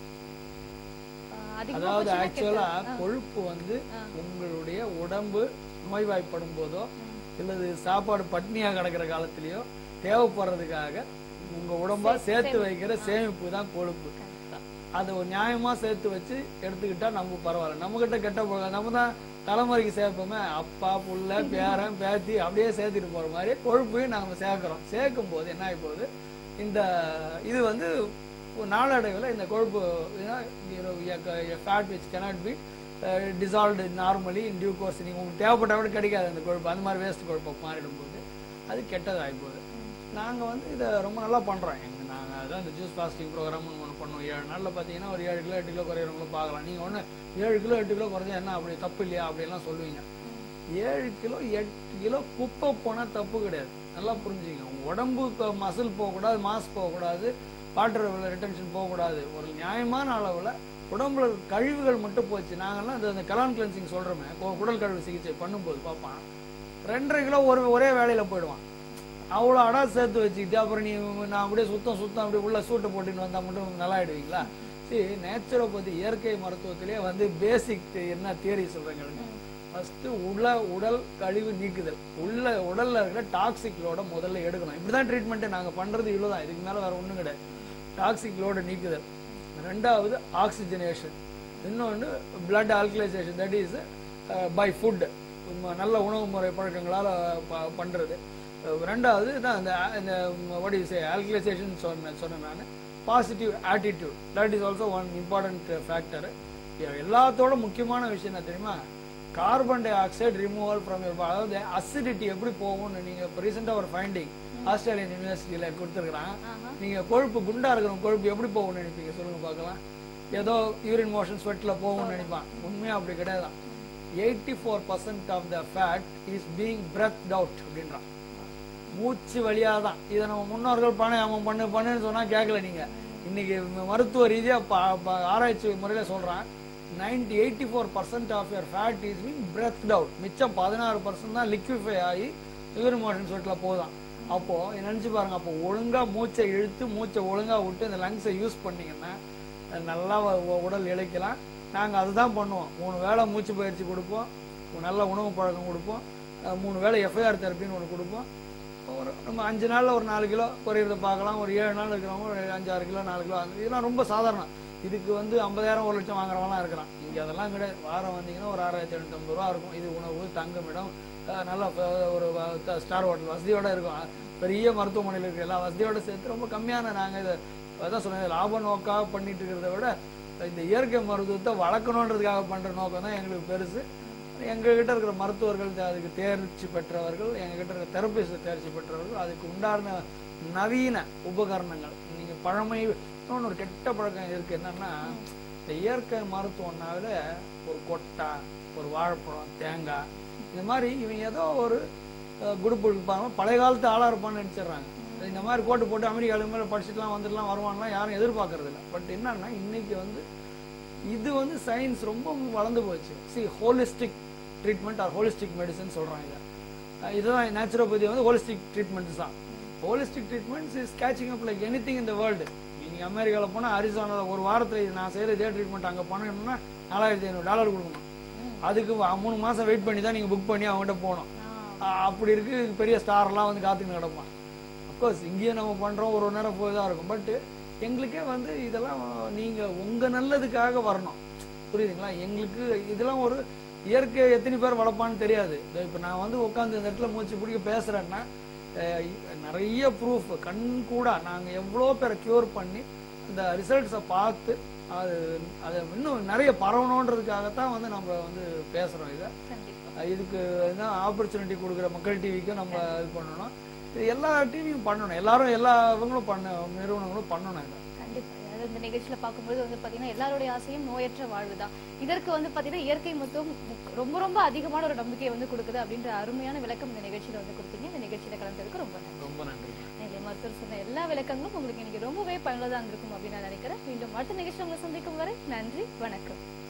அதிகமா அதாவது போச்சுன்னா ஆக்சுவலா கெட்டது. ஆ. கொழுப்பு வந்து உங்களுடைய உடம்பு நோய்வாய்ப்படும் போதோ இல்லது சாப்பாடு பட்னியா கிடக்கிற காலத்திலயோ தேவைப்படுறதுக்காக உங்க உடம்பா சே- சேர்த்து சேமி- வைக்கிற சேமிப்பு தான் கொழுப்பு அதை ஒரு நியாயமா சேர்த்து வச்சு எடுத்துக்கிட்டா நம்ம பரவாயில்ல நம்ம கிட்ட கெட்ட போக நம்ம தான் தலைமுறைக்கு சேர்ப்போமே அப்பா புள்ள பேரன் பேத்தி அப்படியே சேர்த்துட்டு போற மாதிரி கொழுப்பையும் நாம சேர்க்கிறோம் சேர்க்கும் போது என்ன ஆகி போகுது இந்த இது வந்து ஒரு நாளடைவில் இந்த கொழுப்பு fat which cannot be dissolved normally in due course நீங்கள் உங்களுக்கு தேவைப்பட்டா கூட கிடைக்காது அந்த கொழுப்பு அந்த மாதிரி வேஸ்ட் கொழுப்பு மாறிடும் போது அது கெட்டது ஆகிப்போகுது நாங்கள் வந்து இதை ரொம்ப நல்லா பண்ணுறோம் எங்கள் நாங்கள் அதான் இந்த ஜூஸ் பாஸ்டிங் ப்ரோக்ராம்னு ஒன்று பண்ணுவோம் ஏழு நாளில் பார்த்தீங்கன்னா ஒரு ஏழு கிலோ எட்டு கிலோ குறையிறவங்கள பார்க்கலாம் நீங்கள் ஒன்று ஏழு கிலோ எட்டு கிலோ குறைஞ்சா என்ன அப்படி தப்பு இல்லையா அப்படிலாம் சொல்லுவீங்க ஏழு கிலோ எட்டு கிலோ குப்பை போனால் தப்பு கிடையாது நல்லா புரிஞ்சுங்க உடம்பு மசில் போகக்கூடாது மாஸ் போகக்கூடாது வாட்டர் ரிட்டன்ஷன் போகக்கூடாது ஒரு நியாயமான அளவில் உடம்புல இருக்க கழிவுகள் மட்டும் போச்சு நாங்கெல்லாம் இந்த- இந்த கலான் கிளென்சிங் சொல்கிறோமே குடல் கழிவு சிகிச்சை பண்ணும்போது பார்ப்பான் ரெண்டரை கிலோ ஒரு ஒரே வேலையில் போயிடுவான் அவ்வளோ அடா சேர்த்து வச்சுக்கிட்டு அப்புறம் நீ நான் அப்படியே சுத்தம் சுத்தம் அப்படியே உள்ள சூட்டை போட்டுன்னு வந்தால் மட்டும் நல்லா ஆயிடுவீங்களா சரி நேச்சுரோபதி இயற்கை மருத்துவத்திலே வந்து பேசிக் என்ன தியரி சொல்கிறேங்க ஃபர்ஸ்ட் உள்ள உடல் கழிவு நீக்குதல் உள்ள உடல்ல இருக்கிற டாக்ஸிக் லோட முதல்ல எடுக்கணும் இப்படிதான் ட்ரீட்மெண்ட் நாங்க பண்றது இவ்வளவுதான் இதுக்கு மேல வேற ஒண்ணும் கிடையாது டாக்ஸிக் லோட நீக்குதல் ரெண்டாவது ஆக்சிஜனேஷன் இன்னொன்று blood alkalisation that is by food நல்ல உணவு முறை பழக்கங்களால் ப- பண்றது அஹ் ரெண்டாவது தான் இந்த இந்த வாட் யூ சே ஆல்கலைசேஷன் சொன்ன சொன்னேன் நான் positive attitude that is also one important factor எல்லாத்தோட முக்கியமான விஷயம் என்ன தெரியுமா carbon dioxide removal from your அதாவது அசிடிட்டி எப்படி போகும்னு நீங்க இப்போ ரீசெண்டாக ஒரு ஃபைண்டிங் ஆஸ்திரேலியன் யூனிவர்சிட்டியில கொடுத்துருக்குறான் நீங்க கொழுப்பு குண்டா இருக்கிற கொழுப்பு எப்படி போகும்னு நினைப்பீங்க சொல்லுங்க பார்க்கலாம் ஏதோ யூரின் மோஷன் ஸ்வெட்ல போகும்னு நினைப்பான் உண்மையா அப்படி கிடையாது eighty four percent of the fat is being breath out அப்படின்றான் மூச்சு வழியா தான் இதை நம்ம முன்னோர்கள் பிராணாயாமம் பண்ணு பண்ணுன்னு சொன்னா கேட்கல நீங்க இன்னைக்கு மருத்துவ ரீதியா ப- ப- ஆராய்ச்சி முறையில சொல்றான் ninety eighty four percent of your fat is being breath out மிச்சம் பதினாறு பர்சன்ட் தான் லிக்விஃபை ஆகி யூரின் மோஷன் ஸ்வெட்ல போதான் அப்போ நினைச்சு பாருங்க அப்போ ஒழுங்கா மூச்சை இழுத்து மூச்சை ஒழுங்கா விட்டு இந்த லங்ஸை யூஸ் பண்ணீங்கன்னா நல்லா வ- வ- உடல் இழைக்கலாம் நாங்க அதுதான் பண்ணுவோம் மூணு வேளை மூச்சு பயிற்சி கொடுப்போம் நல்ல உணவு பழக்கம் கொடுப்போம் அஹ் மூணு வேளை எஃப்ஐஆர் தெரப்பின்னு ஒன்று கொடுப்போம் ஒரு நம்ம அஞ்சு நாள்ல ஒரு நாலு கிலோ குறையிறத பார்க்கலாம் ஒரு ஏழு நாள் இருக்கிறவங்க ஒரு அஞ்சாறு கிலோ நாலு கிலோ அந்த- இதெல்லாம் ரொம்ப சாதாரணம் இதுக்கு வந்து ஐம்பதாயிரம் ஒரு லட்சம் வாங்குறவங்களாம் இருக்கிறான் இங்க அதெல்லாம் கிடையாது வாரம் வந்தீங்கன்னா ஒரு ஆறாயிரத்தி எழுநூத்தம்பது ரூபா இருக்கும் இது உணவு தங்குமிடம் அஹ் நல்ல ப- ஒரு வ- ஸ்டார் ஹோட்டல் வசதியோட இருக்கும் அஹ் பெரிய மருத்துவமனையில் இருக்கிற எல்லா வசதியோட சேர்த்து ரொம்ப கம்மியான நாங்க இதை அதான் சொன்னேன் லாப நோக்காக பண்ணிட்டு இருக்கிறத விட இந்த இயற்கை மருத்துவத்தை வளர்க்கணுன்றதுக்காக பண்ற நோக்கம் தான் எங்களுக்கு பெருசு எங்ககிட்ட இருக்கிற மருத்துவர்கள் த- அதுக்கு தேர்ச்சி பெற்றவர்கள் எங்ககிட்ட இருக்கிற தெரபிஸ்ட் தேர்ச்சி பெற்றவர்கள் அதுக்கு உண்டான நவீன உபகரணங்கள் நீங்க பழமை இன்னொன்னு ஒரு கெட்ட பழக்கம் இருக்கு என்னன்னா இந்த இயற்கை மருத்துவம்னாவே ஒரு கொட்டை ஒரு வாழைப்பழம் தேங்காய் இந்த மாதிரி இவங்க ஏதோ ஒரு குடுப்பு இருப்பாங்க பழைய காலத்து ஆளா இருப்பான்னு நினைச்சிடுறாங்க இந்த மாதிரி கோட்டு போட்டு அமெரிக்கால மேல படிச்சுட்டுலாம் வந்துட்டுலாம் வருவான்லாம் யாரும் எதிர்பார்க்கறது இல்லை பட் என்னன்னா இன்னைக்கு வந்து இது வந்து சயின்ஸ் ரொம்ப வளர்ந்து போச்சு see holistic treatment or holistic medicine சொல்றாங்க இதை. அஹ் இதுதான் நேச்சுரோபதி வந்து ஹோலிஸ்டிக் ட்ரீட்மெண்ட்ஸ் தான் holistic treatments is catching up like any thing இந்த வேர்ல்டு நீங்க அமெரிக்கால போனா அரிசோனால ஒரு வாரத்துல இது நான் செய்யற இதே ட்ரீட்மெண்ட் அங்க பண்ணணும்னா நாலாயிரத்தி ஐநூறு டாலர் கொடுக்கணும் அதுக்கு வ- மூணு மாசம் வெயிட் பண்ணி தான் நீங்க புக் பண்ணி அவங்ககிட்ட போகணும் அஹ் அப்படி இருக்கு பெரிய ஸ்டார்லாம் வந்து காத்துக்கிட்டு கிடப்பான் அப்கோர்ஸ் இங்கேயும் நம்ம பண்றோம் ஒரு ஒரு நேரம் போய் தான் இருக்கும் பட் எங்களுக்கே வந்து இதெல்லாம் நீங்க உங்க நல்லதுக்காக வரணும் புரியுதுங்களா எங்களுக்கு இதெல்லாம் ஒரு இயற்கை எத்தனை பேர் வளர்ப்பான்னு தெரியாது இதோ இப்ப நான் வந்து உட்காந்து இந்த இடத்துல மூச்சு பிடிக்க பேசுறேன்னா அஹ், நிறைய ப்ரூஃப் கண் கூட நாங்க எவ்வளோ பேரை கியூர் பண்ணி அந்த ரிசல்ட்ஸை பார்த்து அது அது இன்னும் நிறைய பரவணுன்றதுக்காகத்தான் வந்து நம்ம வந்து பேசுறோம் இதை அஹ் இதுக்கு தான் ஆப்பர்ச்சுனிட்டி கொடுக்குற மக்கள் டிவிக்கும் நம்ம இது பண்ணணும் இது எல்லா டிவியும் பண்ணணும் எல்லாரும் எல்லா இவங்களும் பண்ண நிறுவனங்களும் பண்ணணும் இதை கண்டிப்பா அதாவது இந்த நிகழ்ச்சியில பார்க்கும்போது வந்து பாத்தீங்கன்னா எல்லாருடைய ஆசையும் நோயற்ற வாழ்வு தான் இதற்கு வந்து பாத்தீங்கன்னா இயற்கை மருத்துவம் முக்- ரொம்ப ரொம்ப அதிகமான ஒரு நம்பிக்கையை வந்து கொடுக்குது அப்படின்ற அருமையான விளக்கம் இந்த நிகழ்ச்சியில வந்து கொடுத்தீங்க இந்த நிகழ்ச்சியில கலந்ததுக்கு ரொம்ப நன்றி ரொம்ப நன்றி நெல்லை மருத்துவர் சொன்ன எல்லா விளக்கங்களும் உங்களுக்கு இன்னைக்கு ரொம்பவே பயனுள்ளதா இருந்திருக்கும் அப்படின்னு நான் நினைக்கிறேன் மீண்டும் அடுத்த நிகழ்ச்சி உங்களை சந்திக்கும் வரை நன்றி வணக்கம்